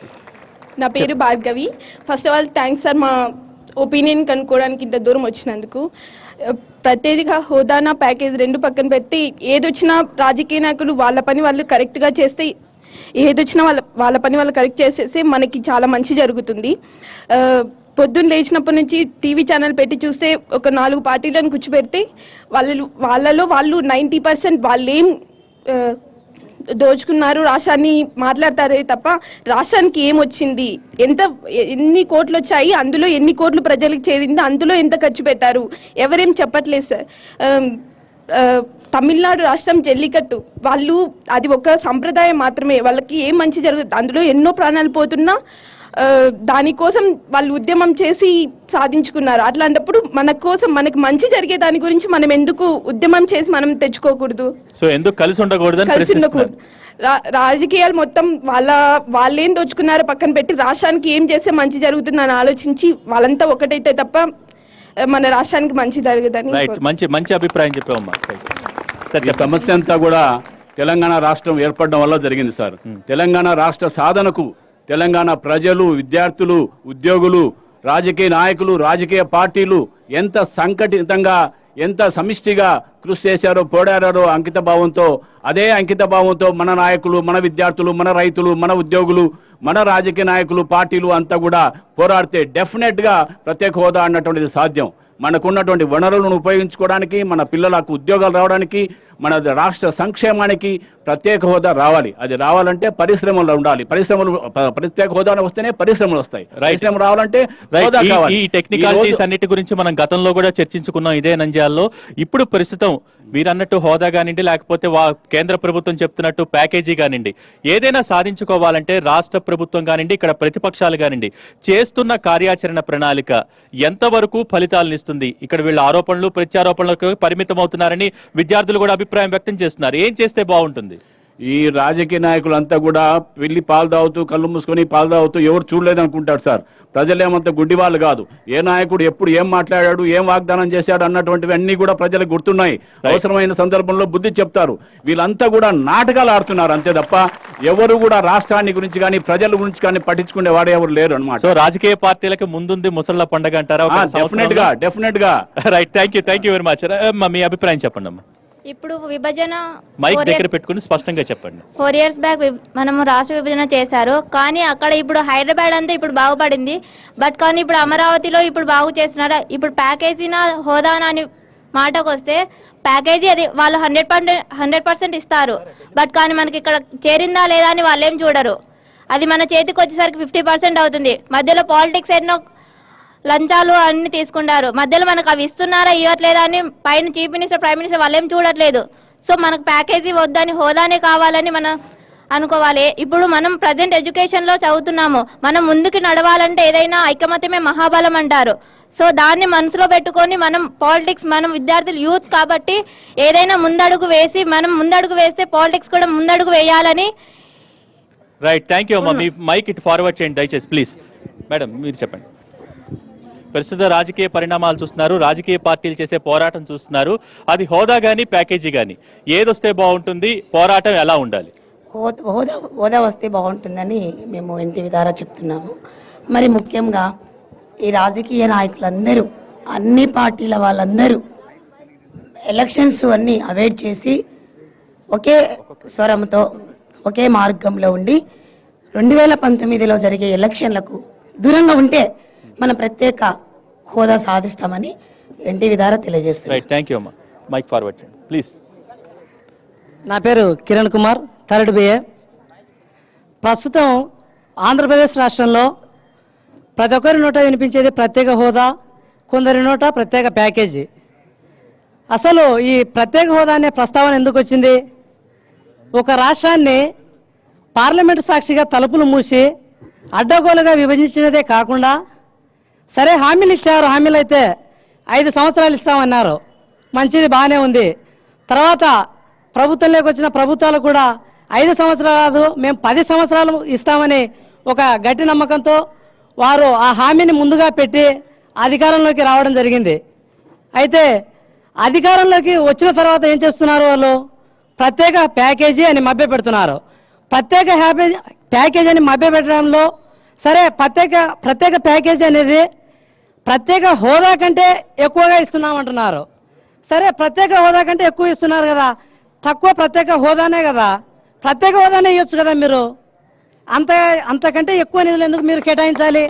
నా పేరు Bhargavi first of all thanks sir మా ఒపీనియన్ కనుక్కోవడానికి ఇంత దూరం వచ్చినందుకు ఆ, ప్రత్యేక హోదానా ప్యాకేజ్ రెండు పక్కన పెట్టి ఏదొచ్చినా రాజకీయ నాయకులు వాళ్ళ పని వాళ్ళు కరెక్ట్గా చేస్తే ఏదొచ్చినా వాళ్ళ వాళ్ళ పని వాళ్ళు కరెక్ట్ చేసేస్తే మనకి చాలా మంచి జరుగుతుంది ఆ, పొద్దున్న లేచినప్పటి నుంచి టీవీ ఛానల్ పెట్టి చూస్తే ఒక నాలుగు పార్టీలను కూర్చోబెడితే వాళ్ళు వాళ్ళలో వాళ్ళు నైంటీ పర్సెంట్ వాళ్ళేం ఆ, దోచుకున్నారు రాష్ట్రాన్ని మాట్లాడతారే తప్ప రాష్ట్రానికి ఏం వచ్చింది ఎంత ఎన్ని కోట్లు వచ్చాయి అందులో ఎన్ని కోట్లు ప్రజలకు చేరింది అందులో ఎంత ఖర్చు పెట్టారు ఎవరేం చెప్పట్లేదు సార్ ఆమ్, ఆ, తమిళనాడు రాష్ట్రం జల్లికట్టు వాళ్ళు అది ఒక సంప్రదాయం మాత్రమే వాళ్ళకి ఏం మంచి జరుగుతుంది అందులో ఎన్నో ప్రాణాలు పోతున్నా ఆ, దానికోసం వాళ్ళు ఉద్యమం చేసి సాధించుకున్నారు అట్లాంటప్పుడు మన కోసం మనకు మంచి జరిగే దాని గురించి మనం ఎందుకు ఉద్యమం చేసి మనం తెచ్చుకోకూడదు సో ఎందుకు కలిసి ఉండకూడదని కలిసి ప్రశ్నిస్తున్నారు ఉండకూడదు రా- రాజకీయాలు మొత్తం వాళ్ళ వాళ్ళేం దోచుకున్నారో పక్కన పెట్టి రాష్ట్రానికి ఏం చేస్తే మంచి జరుగుతుందని ఆలోచించి వాళ్ళంతా ఒకటైతే తప్ప ఆ, మన రాష్ట్రానికి మంచి జరగదని రైట్ మంచి మంచి అభిప్రాయం చెప్పావమ్మా ఈ సమస్య అంతా కూడా తెలంగాణ రాష్ట్రం ఏర్పడడం వల్ల జరిగింది సార్ తెలంగాణ రాష్ట్ర సాధనకు తెలంగాణ ప్రజలు విద్యార్థులు ఉద్యోగులు రాజకీయ నాయకులు రాజకీయ పార్టీలు ఎంత సంఘటితంగా ఎంత సమిష్టిగా కృషి చేశారో పోరాడారో అంకిత భావంతో అదే అంకిత భావంతో మన నాయకులు మన విద్యార్థులు మన రైతులు మన ఉద్యోగులు మన రాజకీయ నాయకులు పార్టీలు అంతా కూడా పోరాడితే డెఫినెట్ గా ప్రత్యేక హోదా అన్నటువంటిది సాధ్యం మనకున్నటువంటి వనరులను ఉపయోగించుకోవడానికి మన పిల్లలకు ఉద్యోగాలు రావడానికి మన రాష్ట్ర సంక్షేమానికి ప్రత్యేక హోదా రావాలి అది రావాలంటే పరిశ్రమలు ఉండాలి పరిశ్రమలు ప- ప్రత్యేక హోదా వస్తేనే పరిశ్రమలు వస్తాయి పరిశ్రమ రావాలంటే రైట్ హోదా ఈ- కావాలి. ఈ ఈ టెక్నికాలిటీస్ రోజు- అన్నిటి గురించి మనం గతంలో కూడా చర్చించుకున్నాం ఇదే నంద్యాలలో ఇప్పుడు ప్రస్తుతం మీరన్నట్టు హోదా కానివ్వండి లేకపోతే వా కేంద్ర ప్రభుత్వం చెప్తున్నట్టు ప్యాకేజీ కానివ్వండి ఏదైనా సాధించుకోవాలంటే రాష్ట్ర ప్రభుత్వం కానివ్వండి ఇక్కడ ప్రతిపక్షాలు కానివ్వండి చేస్తున్న కార్యాచరణ ప్రణాళిక ఎంతవరకు ఫలితాలను ఇస్తుంది ఇక్కడ వీళ్ళ ఆరోపణలు ప్రత్యారోపణలకు పరిమితం అవుతున్నారని విద్యార్థులు కూడా అభిప్రాయం వ్యక్తం చేస్తున్నారు ఏం చేస్తే బాగుంటుంది ఈ రాజకీయ నాయకులంతా కూడా వెళ్ళి పాలు తాగుతూ కళ్ళు మూసుకొని పాలు తాగుతూ ఎవరు చూడలేదు అనుకుంటారు సార్ ప్రజలేమంత గుడ్డి వాళ్ళు కాదు ఏ నాయకుడు ఎప్పుడు ఏం మాట్లాడాడు ఏం వాగ్దానం చేశాడు అన్నటువంటివి అన్ని కూడా ప్రజలకు గుర్తున్నాయి అవసరమైన సందర్భంలో బుద్ధి చెప్తారు వీళ్ళంతా కూడా నాటకాలు ఆడుతున్నారు అంతే తప్ప ఎవరు కూడా రాష్ట్రాన్ని గురించి కానీ ప్రజల గురించి కానీ పట్టించుకునే వాడు ఎవరు లేరు అనమాట సో రాజకీయ పార్టీలకు ముందుంది ముసళ్ళ పండగ అంటారా ఒక డెఫినెట్ గా డెఫినెట్ గా right thank you thank you very much మీ అభిప్రాయం చెప్పండి అమ్మా ఇప్పుడు విభజన మైక్ four దగ్గర years- పెట్టుకుని స్పష్టంగా చెప్పండి ఫోర్ ఇయర్స్ బ్యాక్ వి- మనము రాష్ట్ర విభజన చేశారు కానీ అక్కడ ఇప్పుడు హైదరాబాద్ అంతా ఇప్పుడు బాగుపడింది బట్ కానీ ఇప్పుడు అమరావతిలో ఇప్పుడు బాగు చేస్తున్నారు ఇప్పుడు ప్యాకేజీనా హోదానా అని మాటకు వస్తే ప్యాకేజీ అది వాళ్ళు హండ్రెడ్ పర్సెంట్ హండ్రెడ్ పర్సెంట్ ఇస్తారు బట్ కానీ మనకి ఇక్కడ చేరిందా లేదా అని వాళ్ళు ఏం చూడరు అది మన చేతికి వచ్చేసరికి ఫిఫ్టీ పర్సెంట్ అవుతుంది మధ్యలో పాలిటిక్స్ ఎన్నో లంచాలు అన్ని తీసుకుంటారు మధ్యలో మనకు అవి ఇస్తున్నారా ఇవ్వట్లేదా అని పైన చీఫ్ మినిస్టర్ ప్రైమ్ మినిస్టర్ వాళ్ళు ఏం చూడట్లేదు సో మనకు ప్యాకేజీ వద్దని హోదానే కావాలని మనం అనుకోవాలి ఇప్పుడు మనం ప్రజెంట్ ఎడ్యుకేషన్ లో చదువుతున్నాము మనం ముందుకు నడవాలంటే ఏదైనా ఐకమత్యమే మహాబలం అంటారు సో దాన్ని మనసులో పెట్టుకొని మనం పాలిటిక్స్ మనం విద్యార్థులు యూత్ కాబట్టి ఏదైనా ముందడుగు వేసి మనం ముందడుగు వేస్తే పాలిటిక్స్ కూడా ముందడుగు వేయాలని రైట్ థ్యాంక్ యూ అమ్మా మీ మైక్ ఇటు ఫార్వర్డ్ చేయండి దయచేసి ప్లీజ్ మేడం మీరు చెప్పండి ప్రస్తుత రాజకీయ పరిణామాలు చూస్తున్నారు రాజకీయ పార్టీలు చేసే పోరాటం చూస్తున్నారు అది హోదా గాని ప్యాకేజీ గాని ఏదొస్తే బాగుంటుంది పోరాటం ఎలా ఉండాలి హోదా హోదా హోదా వస్తే బాగుంటుందని మేము ఎన్టీవీ ద్వారా చెప్తున్నాము మరి ముఖ్యంగా ఈ రాజకీయ నాయకులందరూ అన్ని పార్టీల వాళ్ళందరూ ఎలక్షన్స్ అన్ని అవాయిడ్ చేసి ఒకే స్వరంతో ఒకే మార్గంలో ఉండి రెండు వేల పంతొమ్మిదిలో జరిగే ఎలక్షన్లకు దూరంగా ఉంటే మన ప్రత్యేక హోదా సాధిస్తామని ఎన్టీవీ ద్వారా తెలియజేస్తున్నాం రైట్ థ్యాంక్ యూ అమ్మా మైక్ ఫార్వర్డ్ చేయండి ప్లీజ్ నా పేరు కిరణ్ కుమార్ థర్డ్ బిఏ ప్రస్తుతం ఆంధ్రప్రదేశ్ రాష్ట్రంలో ప్రతి ఒక్కరి నోట వినిపించేది ప్రత్యేక హోదా కొందరి నోట ప్రత్యేక ప్యాకేజీ అసలు ఈ ప్రత్యేక హోదా అనే ప్రస్తావన ఎందుకు వచ్చింది ఒక రాష్ట్రాన్ని పార్లమెంటు సాక్షిగా తలుపులు మూసి అడ్డగోలుగా విభజించినదే కాకుండా సరే హామీలు ఇచ్చారు హామీలు అయితే ఐదు సంవత్సరాలు ఇస్తామన్నారు మంచిది బాగానే ఉంది తర్వాత ప్రభుత్వంలోకి వచ్చిన ప్రభుత్వాలు కూడా ఐదు సంవత్సరాలు కాదు మేము పది సంవత్సరాలు ఇస్తామని ఒక గట్టి నమ్మకంతో వారు ఆ హామీని ముందుగా పెట్టి అధికారంలోకి రావడం జరిగింది అయితే అధికారంలోకి వచ్చిన తర్వాత ఏం చేస్తున్నారు వాళ్ళు ప్రత్యేక ప్యాకేజీ అని మభ్య పెడుతున్నారు ప్రత్యేక హ్యాపేజ్ ప్యాకేజీ అని మభ్య పెట్టడంలో సరే ప్రత్యేక ప్రత్యేక ప్యాకేజీ అనేది ప్రత్యేక హోదా కంటే ఎక్కువగా ఇస్తున్నామంటున్నారు సరే ప్రత్యేక హోదా కంటే ఎక్కువ ఇస్తున్నారు కదా తక్కువ ప్రత్యేక హోదానే కదా ప్రత్యేక హోదానే ఇవ్వచ్చు కదా మీరు అంత అంతకంటే ఎక్కువ నిధులు ఎందుకు మీరు కేటాయించాలి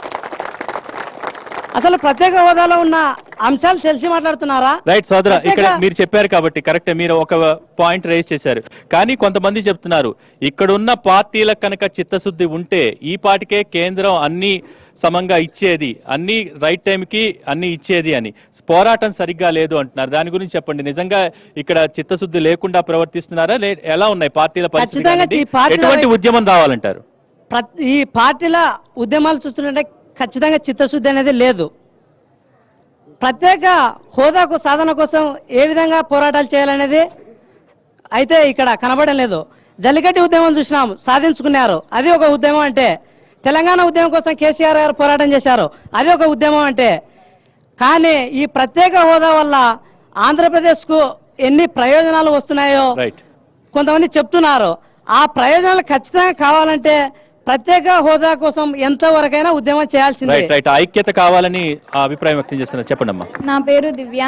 అసలు ప్రత్యేక హోదాలో ఉన్న అంశాలు తెలిసి మాట్లాడుతున్నారా రైట్ సోదర ఇక్కడ ప్రత్యేక- మీరు చెప్పారు కాబట్టి కరెక్ట్ మీరు ఒక పాయింట్ రేస్ చేశారు కానీ కొంతమంది చెప్తున్నారు ఇక్కడున్న పార్టీలకు కనుక చిత్తశుద్ధి ఉంటే ఈ పాటికే కేంద్రం అన్ని సమంగా ఇచ్చేది అన్ని రైట్ టైంకి అన్ని ఇచ్చేది అని పోరాటం సరిగ్గా లేదు అంటున్నారు దాని గురించి చెప్పండి నిజంగా ఇక్కడ చిత్తశుద్ధి లేకుండా ప్రవర్తిస్తున్నారా లే ఎలా ఉన్నాయి పార్టీల పరిస్థితి ఖచ్చితంగా కానివ్వండి? ఈ పార్టీల ఎటువంటి వైపు- ఉద్యమం రావాలంటారు ప్రత్- ఈ పార్టీల ఉద్యమాలు చూస్తుంటే ఖచ్చితంగా చిత్తశుద్ధి అనేది లేదు ప్రత్యేక హోదాకు సాధన కోసం ఏ విధంగా పోరాటాలు చేయాలనేది అయితే ఇక్కడ కనబడడం లేదు జల్లికట్టి ఉద్యమం చూసినాం సాధించుకున్నారు అది ఒక ఉద్యమం అంటే తెలంగాణ ఉద్యమం కోసం కేసీఆర్ గారు పోరాటం చేశారు అది ఒక ఉద్యమం అంటే కానీ ఈ ప్రత్యేక హోదా వల్ల ఆంధ్రప్రదేశ్కు ఎన్ని ప్రయోజనాలు వస్తున్నాయో రైట్ కొంతమంది చెప్తున్నారు ఆ ప్రయోజనాలు ఖచ్చితంగా కావాలంటే ప్రత్యేక హోదా కోసం ఎంతవరకైనా ఉద్యమం చేయాల్సిందే రైట్ రైట్ ఐక్యత కావాలని ఆ అభిప్రాయం వ్యక్తం చేస్తున్నారు చెప్పండి అమ్మా నా పేరు దివ్య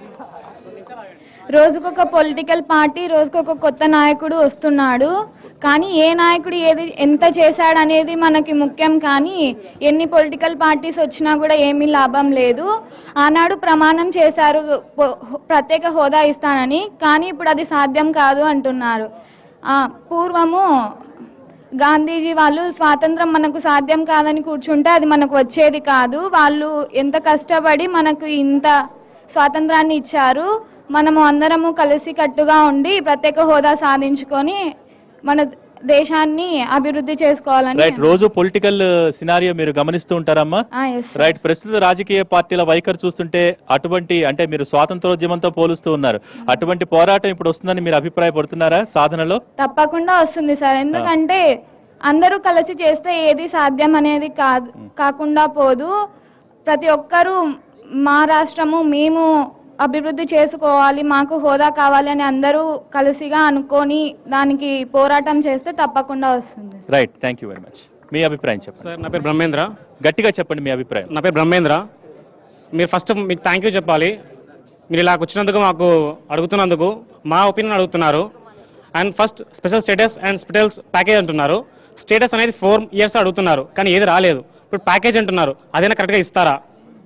రోజుకొక పొలిటికల్ పార్టీ రోజుకొక కొత్త నాయకుడు వస్తున్నాడు కానీ ఏ నాయకుడు ఏది ఎంత చేశాడు అనేది మనకి ముఖ్యం కానీ ఎన్ని పొలిటికల్ పార్టీస్ వచ్చినా కూడా ఏమీ లాభం లేదు ఆనాడు ప్రమాణం చేశారు పొ- ప్రత్యేక హోదా ఇస్తానని కానీ ఇప్పుడు అది సాధ్యం కాదు అంటున్నారు ఆ, పూర్వము గాంధీజీ వాళ్ళు స్వాతంత్రం మనకు సాధ్యం కాదని కూర్చుంటే అది మనకు వచ్చేది కాదు వాళ్ళు ఎంత కష్టపడి మనకు ఇంత స్వాతంత్రాన్ని ఇచ్చారు మనము అందరము కలిసి కట్టుగా ఉండి ప్రత్యేక హోదా సాధించుకొని మన దేశాన్ని అభివృద్ధి చేసుకోవాలని రైట్ రోజు పొలిటికల్ సినారియో మీరు గమనిస్తూ ఉంటారమ్మా ఆ, yes, sir. రైట్ ప్రస్తుత రాజకీయ పార్టీల వైఖరి చూస్తుంటే అటువంటి అంటే మీరు స్వాతంత్రోద్యమంతో పోలుస్తూ ఉన్నారు అటువంటి పోరాటం ఇప్పుడు వస్తుందని మీరు అభిప్రాయపడుతున్నారా సాధనలో తప్పకుండా వస్తుంది సార్ ఎందుకంటే అందరూ కలిసి చేస్తే ఏది సాధ్యం అనేది కాదు కాకుండా పోదు ప్రతి ఒక్కరూ మా రాష్ట్రము మేము అభివృద్ధి చేసుకోవాలి మాకు హోదా కావాలి అని అందరూ కలిసిగా అనుకొని దానికి పోరాటం చేస్తే తప్పకుండా వస్తుంది right thank you very much మీ అభిప్రాయం చెప్పండి సార్ నా పేరు బ్రహ్మేంద్ర గట్టిగా చెప్పండి మీ అభిప్రాయం నా పేరు బ్రహ్మేంద్ర మీరు ఫస్ట్ మీకు థ్యాంక్ యూ చెప్పాలి మీరు ఇలా వచ్చినందుకు మాకు అడుగుతున్నందుకు మా ఒపీనియన్ అడుగుతున్నారు and first special status and specials package అంటున్నారు స్టేటస్ అనేది ఫోర్ ఇయర్స్ అడుగుతున్నారు కానీ ఏది రాలేదు ఇప్పుడు ప్యాకేజ్ అంటున్నారు అదైనా కరెక్ట్గా ఇస్తారా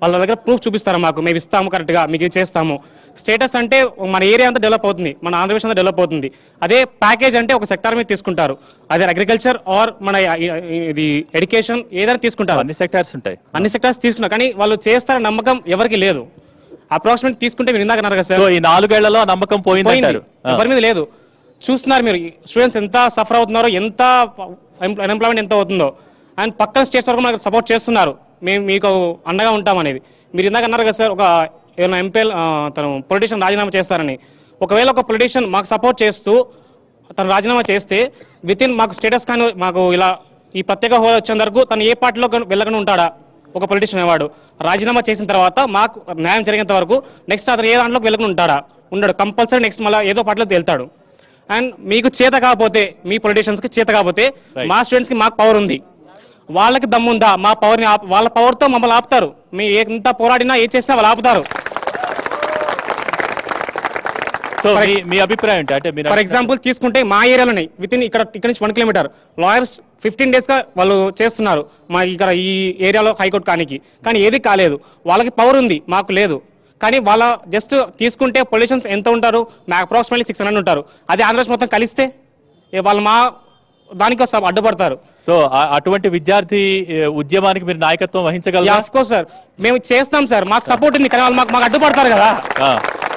వాళ్ళ దగ్గర ప్రూఫ్ చూపిస్తారు మాకు మేము ఇస్తాము కరెక్ట్గా మీకు ఇది చేస్తాము స్టేటస్ అంటే మన ఏరియా అంతా డెవలప్ అవుతుంది మన ఆంధ్రప్రదేశ్ అంతా డెవలప్ అవుతుంది అదే ప్యాకేజ్ అంటే ఒక సెక్టార్ మీద తీసుకుంటారు అదే అగ్రికల్చర్ ఆర్ మన ఇది ఎడ్యుకేషన్ ఏదైనా తీసుకుంటారు అన్ని సెక్టార్స్ ఉంటాయి అన్ని సెక్టార్స్ తీసుకున్నారు కానీ వాళ్ళు చేస్తారన్న నమ్మకం ఎవరికి లేదు అప్రాక్సిమేట్ తీసుకుంటే మీరు ఇందాక అన్నారు కదా సో సార్ ఈ నాలుగేళ్లలో ఆ నమ్మకం పోయిందంటారు ఆ. ఎవరి మీద లేదు చూస్తున్నారు మీరు స్టూడెంట్స్ ఎంత సఫర్ అవుతున్నారో ఎంత అన్ఎంప్లాయ్మెంట్ ఎంత అవుతుందో అండ్ పక్కన స్టేట్స్ వరకు మనకు సపోర్ట్ చేస్తున్నారు మేము మీకు అండగా ఉంటాం అనేది మీరు ఇందాక అన్నారు కదా సార్ ఒక ఏమైనా ఎంపీ తను పొలిటీషియన్ రాజీనామా చేస్తారని ఒకవేళ ఒక పొలిటీషియన్ మాకు సపోర్ట్ చేస్తూ తను రాజీనామా చేస్తే విత్ ఇన్ మాకు స్టేటస్ కానీ మాకు ఇలా ఈ ప్రత్యేక హోదా వచ్చేంత వరకు తను ఏ పార్టీలో వెళ్ళకుండా ఉంటాడా ఒక పొలిటీషియన్ అనేవాడు రాజీనామా చేసిన తర్వాత మాకు న్యాయం జరిగేంత వరకు నెక్స్ట్ అతను ఏ దాంట్లోకి వెళ్ళకుండా ఉంటాడా ఉండడు కంపల్సరీ నెక్స్ట్ మళ్ళీ ఏదో పార్టీలోకి వెళ్తాడు అండ్ మీకు చేత కాకపోతే మీ పొలిటీషియన్స్ కి చేత కాకపోతే మా స్టూడెంట్స్ కి మాకు పవర్ ఉంది వాళ్ళకి దమ్ముందా మా పవర్ ని ఆప్- వాళ్ళ పవర్ తో మమ్మల్ని ఆపుతారు మీ ఎంత పోరాడినా ఏ చేసినా వాళ్ళు ఆపుతారు సో మీ మీ అభిప్రాయం ఏంటి అంటే మీరు ఫర్ ఎగ్జాంపుల్ తీసుకుంటే మా ఏరియాలోనే విత్ ఇన్ ఇక్కడ ఇక్కడ నుంచి one kilometre lawyers fifteen days గా వాళ్ళు చేస్తున్నారు మా ఇక్కడ ఈ ఏరియాలో హైకోర్టు కానికి కానీ ఏది కాలేదు వాళ్ళకి పవర్ ఉంది మాకు లేదు కానీ వాళ్ళ జస్ట్ తీసుకుంటే పొల్యూషన్స్ ఎంత ఉంటారు అప్రాక్సిమేట్లీ సిక్స్ హండ్రెడ్ ఉంటారు అదే ఆంధ్రప్రదేశ్ మొత్తం కలిస్తే ఏ వాళ్ళు మా దానికోసం అడ్డుపడతారు సో ఆ- అటువంటి విద్యార్థి ఏ, ఉద్యమానికి మీరు నాయకత్వం వహించగలరా ఆఫ్ కోర్స్ సార్ మేము చేస్తాం సార్ మాకు సపోర్ట్ ఉంది కానీ వాళ్ళు మాకు మాకు అడ్డుపడతారు కదా ఆ.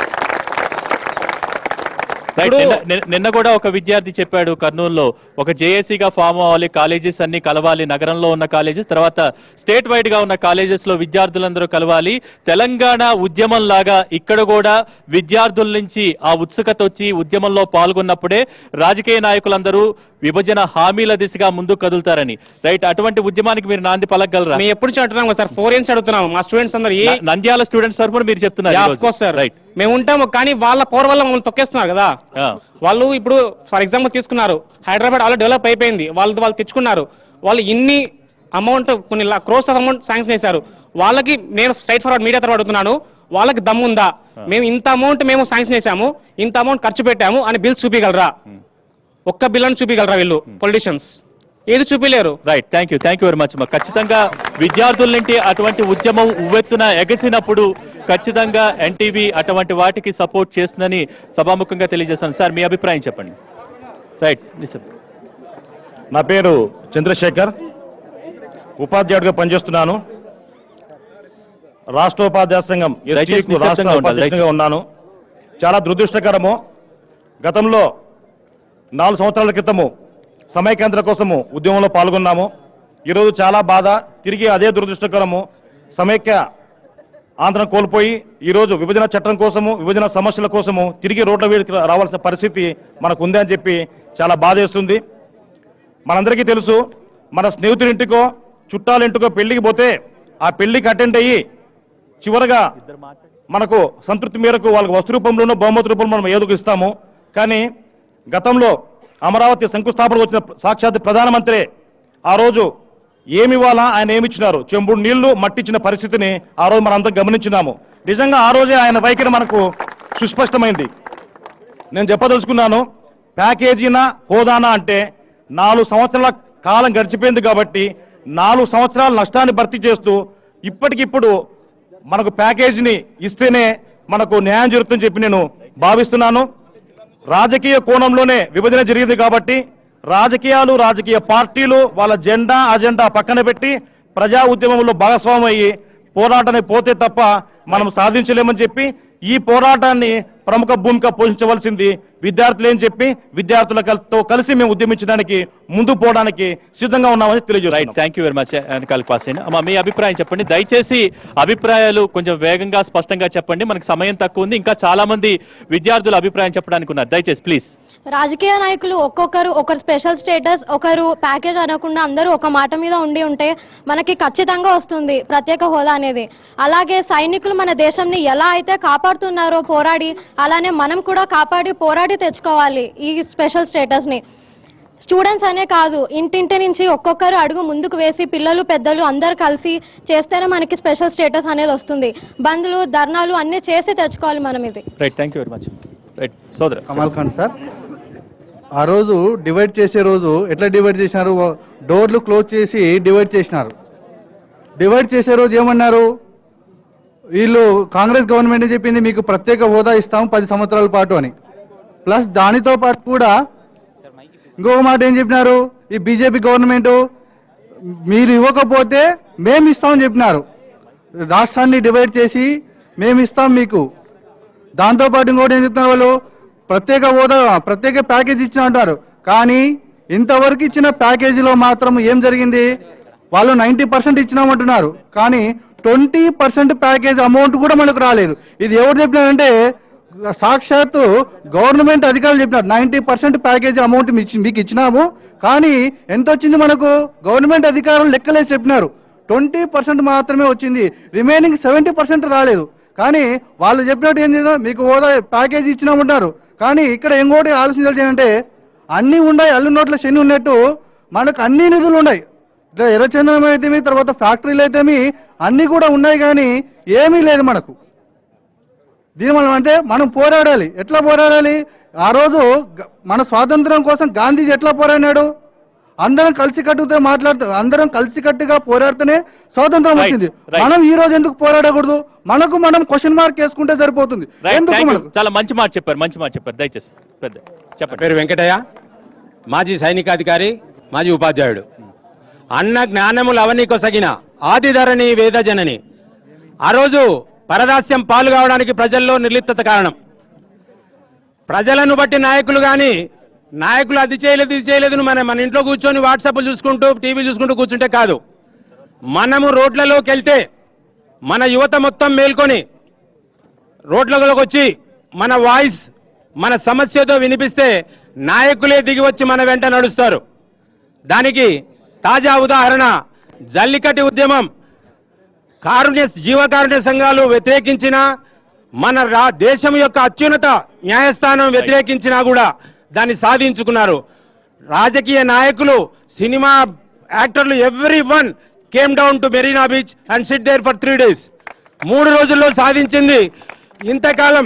రైట్ నిన్న నిన్న- నిన్న కూడా ఒక విద్యార్థి చెప్పాడు కర్నూలులో ఒక జేఏసీగా ఫామ్ అవ్వాలి కాలేజెస్ అన్ని కలవాలి నగరంలో ఉన్న కాలేజెస్ తర్వాత స్టేట్ వైడ్ గా ఉన్న కాలేజెస్ లో విద్యార్థులందరూ కలవాలి తెలంగాణ ఉద్యమం లాగా ఇక్కడ కూడా విద్యార్థుల నుంచి ఆ ఉత్సుకత వచ్చి ఉద్యమంలో పాల్గొన్నప్పుడే రాజకీయ నాయకులందరూ విభజన హామీల దిశగా ముందుకు కదులుతారని రైట్ అటువంటి ఉద్యమానికి మీరు నాంది పలకగలరా మేము ఎప్పుడు నుంచి అంటున్నాం కదా సార్ ఫోర్ ఇయర్స్ అడుగుతున్నాము మా స్టూడెంట్స్ అందరు ఏ న- నంద్యాల స్టూడెంట్స్ తరఫున మీరు చెప్తున్నారు ఈరోజు. కోర్స్ సార్ రైట్ మేము ఉంటాము కానీ వాళ్ళ పవర్ వల్ల మమ్మల్ని తొక్కేస్తున్నారు కదా వాళ్ళు ఇప్పుడు ఫర్ ఎగ్జాంపుల్ తీసుకున్నారు హైదరాబాద్ ఆల్రెడీ డెవలప్ అయిపోయింది వాళ్ళు వాళ్ళు తెచ్చుకున్నారు వాళ్ళు ఇన్ని అమౌంట్ కొన్ని క్రోస్ ఆఫ్ అమౌంట్ శాంక్షన్ చేశారు వాళ్ళకి నేను స్ట్రైట్ ఫార్వర్డ్ మీడియా తరఫు అడుగుతున్నాను వాళ్ళకి దమ్ముందా మేము ఇంత అమౌంట్ మేము శాంక్షన్ చేశాము ఇంత అమౌంట్ ఖర్చు పెట్టాము అని బిల్ చూపించగలరా ఒక్క బిల్ అని చూపించగలరా వీళ్ళు పొలిటీషియన్స్ ఏది చూపిలేరు right thank you thank you very much ఖచ్చితంగా విద్యార్థుల నుండి అటువంటి ఉద్యమం ఉవ్వెత్తున ఎగసినప్పుడు ఖచ్చితంగా ఎన్టీవీ అటువంటి వాటికి సపోర్ట్ చేస్తుందని సభాముఖంగా తెలియజేస్తాను సార్ మీ అభిప్రాయం చెప్పండి రైట్ నా పేరు చంద్రశేఖర్ ఉపాధ్యాయుడిగా పనిచేస్తున్నాను రాష్ట్ర ఉపాధ్యాయ సంఘం దయచేసి ST కు నిశ్శబ్దంగా రాష్ట్ర ఉండాలి, ఉపాధ్యక్షుడిగా దయచేసి. ఉన్నాను చాలా దురదృష్టకరము గతంలో నాలుగు సంవత్సరాల క్రితము సమైక్యాంధ్ర కోసము ఉద్యమంలో పాల్గొన్నాము ఈరోజు చాలా బాధ తిరిగి అదే దురదృష్టకరము సమైక్య ఆంధ్రం కోల్పోయి ఈరోజు విభజన చట్టం కోసము విభజన సమస్యల కోసము తిరిగి రోడ్ల మీదకి రావాల్సిన పరిస్థితి మనకు ఉంది అని చెప్పి చాలా బాధేస్తుంది మనందరికీ తెలుసు మన స్నేహితుడింటికో చుట్టాలింటికో పెళ్లికి పోతే ఆ పెళ్లికి అటెండ్ అయ్యి చివరగా మనకు సంతృప్తి మేరకు వాళ్ళకి వస్తు రూపంలోనో బహుమతి రూపంలో మనం ఏదో ఇస్తాము కానీ గతంలో అమరావతి శంకుస్థాపన వచ్చిన సాక్షాత్ ప్రధానమంత్రి ఆ రోజు ఏమి ఇవ్వాలా ఆయన ఏమి ఇచ్చినారు చెంబుడు నీళ్లు మట్టిచ్చిన పరిస్థితిని ఆ రోజు మనం అంతా గమనించినాము నిజంగా ఆ రోజే ఆయన వైఖరి మనకు సుస్పష్టమైంది నేను చెప్పదలుచుకున్నాను ప్యాకేజీనా హోదానా అంటే నాలుగు సంవత్సరాల కాలం గడిచిపోయింది కాబట్టి నాలుగు సంవత్సరాల నష్టాన్ని భర్తీ చేస్తూ ఇప్పటికిప్పుడు మనకు ప్యాకేజీని ఇస్తేనే మనకు న్యాయం జరుగుతుందని చెప్పి నేను భావిస్తున్నాను రాజకీయ కోణంలోనే విభజన జరిగింది కాబట్టి రాజకీయాలు రాజకీయ పార్టీలు వాళ్ళ జెండా అజెండా పక్కన పెట్టి ప్రజా ఉద్యమంలో భాగస్వామ్యం అయ్యి పోరాటాన్ని పోతే తప్ప మనం సాధించలేమని చెప్పి ఈ పోరాటాన్ని ప్రముఖ భూమిక పోషించవలసింది విద్యార్థులు ఏం చెప్పి విద్యార్థులతో కలిసి మేము ఉద్యమించడానికి ముందు పోవడానికి సిద్ధంగా ఉన్నామని తెలియజేస్తున్నాం థ్యాంక్ యూ వెరీ మచ్ వెనకాల పాస్ అయిన అమ్మా మీ అభిప్రాయం చెప్పండి దయచేసి అభిప్రాయాలు కొంచెం వేగంగా స్పష్టంగా చెప్పండి మనకు సమయం తక్కువ ఉంది ఇంకా చాలా మంది విద్యార్థుల అభిప్రాయం చెప్పడానికి ఉన్నారు దయచేసి ప్లీజ్ రాజకీయ నాయకులు ఒక్కొక్కరు ఒకరు స్పెషల్ స్టేటస్ ఒకరు ప్యాకేజ్ అనకుండా అందరూ ఒక మాట మీద ఉండి ఉంటే మనకి ఖచ్చితంగా వస్తుంది ప్రత్యేక హోదా అనేది అలాగే సైనికులు మన దేశంని ఎలా అయితే కాపాడుతున్నారో పోరాడి అలానే మనం కూడా కాపాడి పోరాడి తెచ్చుకోవాలి ఈ స్పెషల్ స్టేటస్ ని స్టూడెంట్స్ అనే కాదు ఇంటింటి నుంచి ఒక్కొక్కరు అడుగు ముందుకు వేసి పిల్లలు పెద్దలు అందరు కలిసి చేస్తేనే మనకి స్పెషల్ స్టేటస్ అనేది వస్తుంది బంద్లు ధర్నాలు అన్ని చేసి తెచ్చుకోవాలి మనం ఇది right thank you very much right సోదర కమాల్ ఖాన్ సార్ ఆ రోజు డివైడ్ చేసే రోజు ఎట్లా డివైడ్ చేసినారు డోర్లు క్లోజ్ చేసి డివైడ్ చేసినారు డివైడ్ చేసే రోజు ఏమన్నారు వీళ్ళు కాంగ్రెస్ గవర్నమెంట్ చెప్పింది మీకు ప్రత్యేక హోదా ఇస్తాం పది సంవత్సరాల పాటు అని ప్లస్ దానితో పాటు కూడా ఇంకొక మాట ఏం చెప్పినారు ఈ బీజేపీ గవర్నమెంట్ మీరు ఇవ్వకపోతే మేము ఇస్తామని చెప్పినారు రాష్ట్రాన్ని డివైడ్ చేసి మేము ఇస్తాం మీకు దాంతోపాటు ఇంకోటి ఏం చెప్తున్నారు వాళ్ళు ప్రత్యేక హోదా ప్రత్యేక ప్యాకేజ్ ఇచ్చిన అంటారు కానీ ఇంతవరకు ఇచ్చిన ప్యాకేజీలో మాత్రం ఏం జరిగింది వాళ్ళు నైంటీ పర్సెంట్ ఇచ్చినామంటున్నారు కానీ ట్వంటీ పర్సెంట్ ప్యాకేజ్ అమౌంట్ కూడా మనకు రాలేదు ఇది ఎవరు చెప్పినారంటే సాక్షాత్తు గవర్నమెంట్ అధికారులు చెప్పినారు నైంటీ పర్సెంట్ ప్యాకేజ్ అమౌంట్ మీకు ఇచ్చినాము కానీ ఎంత వచ్చింది మనకు గవర్నమెంట్ అధికారులు లెక్కలేసి చెప్పినారు ట్వంటీ పర్సెంట్ మాత్రమే వచ్చింది రిమైనింగ్ సెవెంటీ పర్సెంట్ రాలేదు కానీ వాళ్ళు చెప్పినట్టు ఏం చేద్దాం మీకు హోదా ప్యాకేజీ ఇచ్చినామంటారు కానీ ఇక్కడ ఇంకోటి ఆలోచించాల్సి ఏంటంటే అన్నీ ఉన్నాయి అల్లు నోట్ల శని ఉన్నట్టు మనకు అన్ని నిధులు ఉన్నాయి ఇట్లా ఎర్రచందనం అయితేమి తర్వాత ఫ్యాక్టరీలు అయితేమి అన్నీ కూడా ఉన్నాయి కానీ ఏమీ లేదు మనకు దీని వల్ల అంటే మనం పోరాడాలి ఎట్లా పోరాడాలి ఆ రోజు గ- మన స్వాతంత్రం కోసం గాంధీజీ ఎట్లా పోరాడాడు అందరం కలిసికట్టుగా మాట్లాడుతూ అందరం కలిసికట్టుగా పోరాడితేనే స్వాతంత్రం Right, వచ్చింది right. మనం ఈ రోజు ఎందుకు పోరాడకూడదు మనకు మనం క్వశ్చన్ మార్క్ వేసుకుంటే సరిపోతుంది రైట్ ఎందుకు థ్యాంక్ యూ మనకు చాలా మంచి మాట చెప్పారు మంచి మాట చెప్పారు దయచేసి పెద్ద చెప్పండి పేరు వెంకటయ్య మాజీ సైనికాధికారి మాజీ ఉపాధ్యాయుడు అన్న జ్ఞానములు అవన్నీ కొసగిన ఆదిధరణి వేదజనని ఆ రోజు పరదాస్యం పాలు కావడానికి ప్రజల్లో నిర్లిప్తత కారణం ప్రజలను బట్టి నాయకులు కానీ నాయకులు అది చేయలేదు ఇది చేయలేదు అని మన మన ఇంట్లో కూర్చొని వాట్సాప్ చూసుకుంటూ టీవీ చూసుకుంటూ కూర్చుంటే కాదు మనము రోడ్లలోకి వెళ్తే మన యువత మొత్తం మేల్కొని రోడ్లలోకి వచ్చి మన వాయిస్ మన సమస్యతో వినిపిస్తే నాయకులే దిగి వచ్చి మన వెంట నడుస్తారు దానికి తాజా ఉదాహరణ జల్లికట్టి ఉద్యమం కారుణ్య జీవకారుణ్య సంఘాలు వ్యతిరేకించిన మన రా దేశం యొక్క అత్యున్నత న్యాయస్థానం వ్యతిరేకించినా కూడా దాన్ని సాధించుకున్నారు రాజకీయ నాయకులు సినిమా యాక్టర్లు everyone came down to Marina Beach and sit there for three days మూడు రోజుల్లో సాధించింది ఇంతకాలం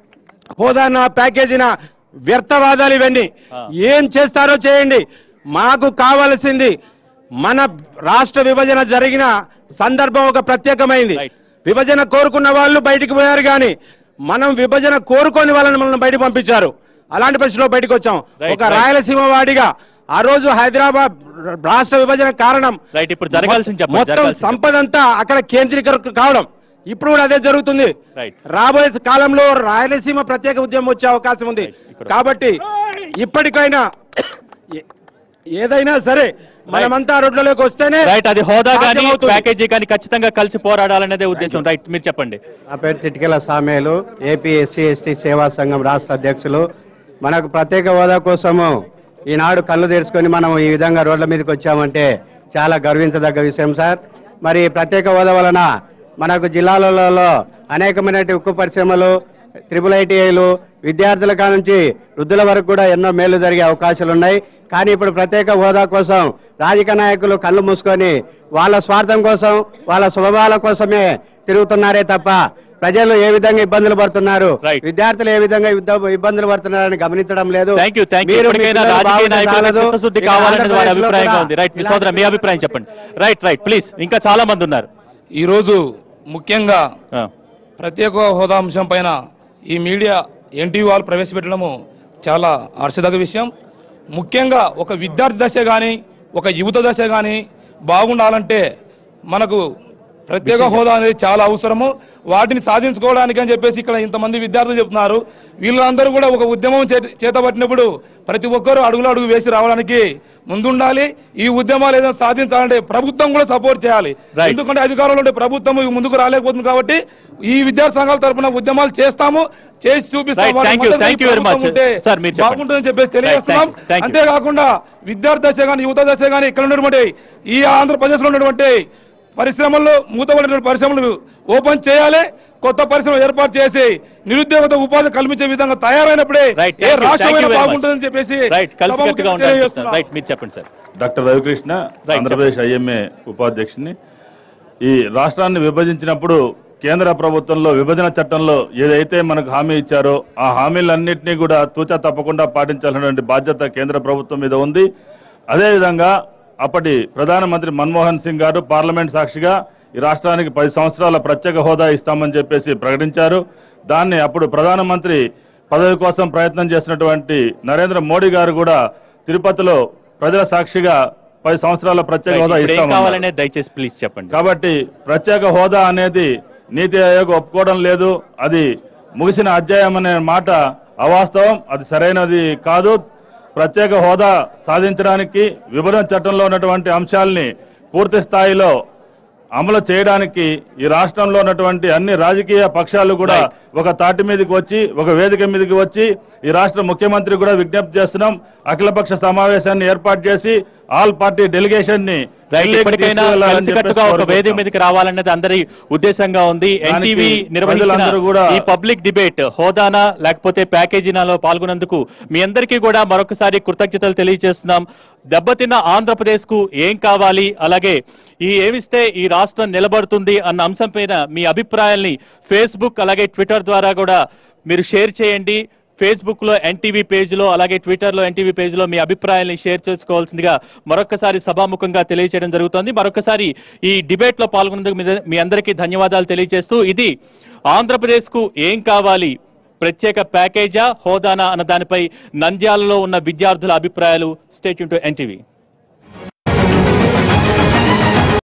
హోదాన ప్యాకేజీన వ్యర్థవాదాలు ఇవన్నీ ఏం చేస్తారో చేయండి మాకు కావలసింది మన రాష్ట్ర విభజన జరిగిన సందర్భం ఒక ప్రత్యేకమైంది విభజన కోరుకున్న వాళ్ళు బయటికి పోయారు కానీ మనం విభజన కోరుకొని వాళ్ళని మనల్ని బయటకు పంపించారు అలాంటి పరిస్థితిలో బయటకు వచ్చాం Right, ఒక right. రాయలసీమ వాడిగా ఆ రోజు హైదరాబాద్ రాష్ట్ర విభజన కారణం రైట్ ఇప్పుడు జరగాల్సింది చెప్పండి మొత్తం జరగాల్సింది సంపద అంతా అక్కడ కేంద్రీకృత కావడం ఇప్పుడు కూడా అదే జరుగుతుంది రైట్ రాబోయే కాలంలో రాయలసీమ ప్రత్యేక ఉద్యమం వచ్చే అవకాశం ఉంది కాబట్టి ఇప్పటికైనా ఏ- ఏదైనా సరే మనమంతా రోడ్లలోకి వస్తేనే రైట్ అది హోదా కానీ సాధ్యమవుతుంది. ప్యాకేజీ కానీ ఖచ్చితంగా కలిసి పోరాడాలనేదే ఉద్దేశం రైట్ మీరు చెప్పండి నా పేరు Chitikela Samelu AP SC ST సేవా సంఘం రాష్ట్ర అధ్యక్షులు మనకు ప్రత్యేక హోదా కోసము ఈనాడు కళ్ళు తెరుచుకొని మనం ఈ విధంగా రోడ్ల మీదకి వచ్చామంటే చాలా గర్వించదగ్గ విషయం సార్ మరి ప్రత్యేక హోదా వలన మనకు జిల్లాలలో అనేకమైన ఉక్కు పరిశ్రమలు ట్రిపుల్ ఐటీఐలు విద్యార్థుల కాడ నుంచి వృద్ధుల వరకు కూడా ఎన్నో మేలు జరిగే అవకాశాలు ఉన్నాయి కానీ ఇప్పుడు ప్రత్యేక హోదా కోసం రాజకీయ నాయకులు కళ్ళు మూసుకొని వాళ్ళ స్వార్థం కోసం వాళ్ళ స్వభావాల కోసమే తిరుగుతున్నారే తప్ప ప్రజలు ఏ విధంగా ఇబ్బందులు పడుతున్నారు విద్యార్థులు ఏ విధంగా యుద్ధ- ఇబ్బందులు పడుతున్నారని గమనించడం లేదు థ్యాంక్ యూ థ్యాంక్ యూ మీరు మీ ఎప్పటికైనా పిల్లలు రాజకీయ బాగుంటే నాయకులకు చాలదు. చిత్తశుద్ధి ఇక కావాలనేది వారి ఆంధ్రప్రదేశ్లో అభిప్రాయంగా కూడా ఉంది రైట్ మీ సోదర మీ అభిప్రాయం చెప్పండి రైట్ రైట్ ప్లీజ్ ఇంకా చాలా మంది ఉన్నారు ఈరోజు ముఖ్యంగా ప్రత్యేక హోదా అంశం పైన ఈ మీడియా ఎన్టీవీ వాళ్ళు ప్రవేశపెట్టడము చాలా హర్షదగ్గ విషయం ముఖ్యంగా ఒక విద్యార్థి దశ కానీ ఒక యువత దశ కానీ బాగుండాలంటే మనకు ప్రత్యేక హోదా అనేది చాలా అవసరము వాటిని సాధించుకోవడానికి అని చెప్పేసి ఇక్కడ ఇంతమంది విద్యార్థులు చెప్తున్నారు వీళ్ళందరూ కూడా ఒక ఉద్యమం చే- చేతబట్టినప్పుడు ప్రతి ఒక్కరూ అడుగులు అడుగు వేసి రావడానికి ముందుండాలి ఈ ఉద్యమాలు ఏదైనా సాధించాలంటే ప్రభుత్వం కూడా సపోర్ట్ చేయాలి ఎందుకంటే అధికారంలో ఉండే ప్రభుత్వం ముందుకు రాలేకపోతుంది కాబట్టి ఈ విద్యార్థి సంఘాల తరపున ఉద్యమాలు చేస్తాము చేసి చూపిస్తాం Right, వాళ్ళ thank you, మద్దతు thank you very ప్రభుత్వం much. ఉంటే Sir, మీరు చెప్పండి. బాగుంటుందని చెప్పేసి Right, తెలియజేస్తున్నాం thank you, thank you. అంతేకాకుండా విద్యార్థి దశ కానీ యువత దశ కానీ ఇక్కడ ఉన్నటువంటి ఈ ఆంధ్రప్రదేశ్ లో ఉన్నటువంటి పరిశ్రమల్లో మూతపడినటువంటి పరిశ్రమలు ఓపెన్ చేయాలి కొత్త పరిశ్రమలు ఏర్పాటు చేసి నిరుద్యోగత ఉపాధి కల్పించే విధంగా తయారైనప్పుడే ఏ రాష్ట్రమైనా బాగుంటుందని చెప్పేసి రైట్ కలిసికట్టుగా సభాముఖంగా ఉండాలి తెలియజేస్తున్నాం. రైట్ మీరు చెప్పండి sir doctor Ravikrishna Andhra Pradesh IMA ఉపాధ్యక్షుని ఈ రాష్ట్రాన్ని విభజించినప్పుడు కేంద్ర ప్రభుత్వంలో విభజన చట్టంలో ఏదైతే మనకు హామీ ఇచ్చారో ఆ హామీలన్నింటినీ కూడా తూచా తప్పకుండా పాటించాల్సినటువంటి బాధ్యత కేంద్ర ప్రభుత్వం మీద ఉంది అదేవిధంగా అప్పటి ప్రధానమంత్రి మన్మోహన్ సింగ్ గారు పార్లమెంట్ సాక్షిగా ఈ రాష్ట్రానికి పది సంవత్సరాల ప్రత్యేక హోదా ఇస్తామని చెప్పేసి ప్రకటించారు దాన్ని అప్పుడు ప్రధానమంత్రి పదవి కోసం ప్రయత్నం చేసినటువంటి నరేంద్ర మోడీ గారు కూడా తిరుపతిలో ప్రజల సాక్షిగా పది సంవత్సరాల ప్రత్యేక హోదా ఇప్పుడు ఏం ఇస్తామన్నారు కావాలనే దయచేసి ప్లీజ్ చెప్పండి కాబట్టి ప్రత్యేక హోదా అనేది నీతి ఆయోగ్ ఒప్పుకోవడం లేదు అది ముగిసిన అధ్యాయం అనే మాట అవాస్తవం అది సరైనది కాదు ప్రత్యేక హోదా సాధించడానికి విభజన చట్టంలో ఉన్నటువంటి అంశాల్ని పూర్తి స్థాయిలో అమలు చేయడానికి ఈ రాష్ట్రంలో ఉన్నటువంటి అన్ని రాజకీయ పక్షాలు కూడా ఒక తాటి మీదకి వచ్చి ఒక వేదిక మీదకి వచ్చి ఈ రాష్ట్ర ముఖ్యమంత్రి కూడా విజ్ఞప్తి చేస్తున్నాం అఖిలపక్ష సమావేశాన్ని ఏర్పాటు చేసి ఆల్ పార్టీ డెలిగేషన్ ని రైట్ ఢిల్లీకి ఇప్పటికైనా తీసుకువెళ్లాలని కలిసికట్టుగా చెప్పేసి ఒక వేదిక కోరుకుంటున్నాం. మీదకి రావాలన్నది అందరి ఉద్దేశంగా ఉంది ఎన్టీవీ నిర్వహించిన ప్రజలందరూ కూడా- ఈ పబ్లిక్ డిబేట్ హోదానా లేకపోతే ప్యాకేజీనాలో పాల్గొన్నందుకు మీ అందరికీ కూడా మరొకసారి కృతజ్ఞతలు తెలియజేస్తున్నాం దెబ్బతిన్న ఆంధ్రప్రదేశ్ కు ఏం కావాలి అలాగే ఈ ఏమిస్తే ఈ రాష్ట్రం నిలబడుతుంది అన్న అంశం పైన మీ అభిప్రాయాల్ని ఫేస్బుక్ అలాగే ట్విట్టర్ ద్వారా కూడా మీరు షేర్ చేయండి ఫేస్బుక్ లో ఎన్టీవీ పేజ్ లో అలాగే ట్విట్టర్ లో ఎన్టీవీ పేజ్ లో మీ అభిప్రాయాల్ని షేర్ చేసుకోవాల్సిందిగా మరొకసారి సభాముఖంగా తెలియజేయడం జరుగుతోంది మరొకసారి ఈ డిబేట్ లో పాల్గొన్నందుకు మీ- మీ అందరికీ ధన్యవాదాలు తెలియజేస్తూ ఇది ఆంధ్రప్రదేశ్ కు ఏం కావాలి ప్రత్యేక ప్యాకేజా హోదానా అన్న దానిపై నంద్యాలలో ఉన్న విద్యార్థుల అభిప్రాయాలు స్టేట్ టు ఎన్టీవీ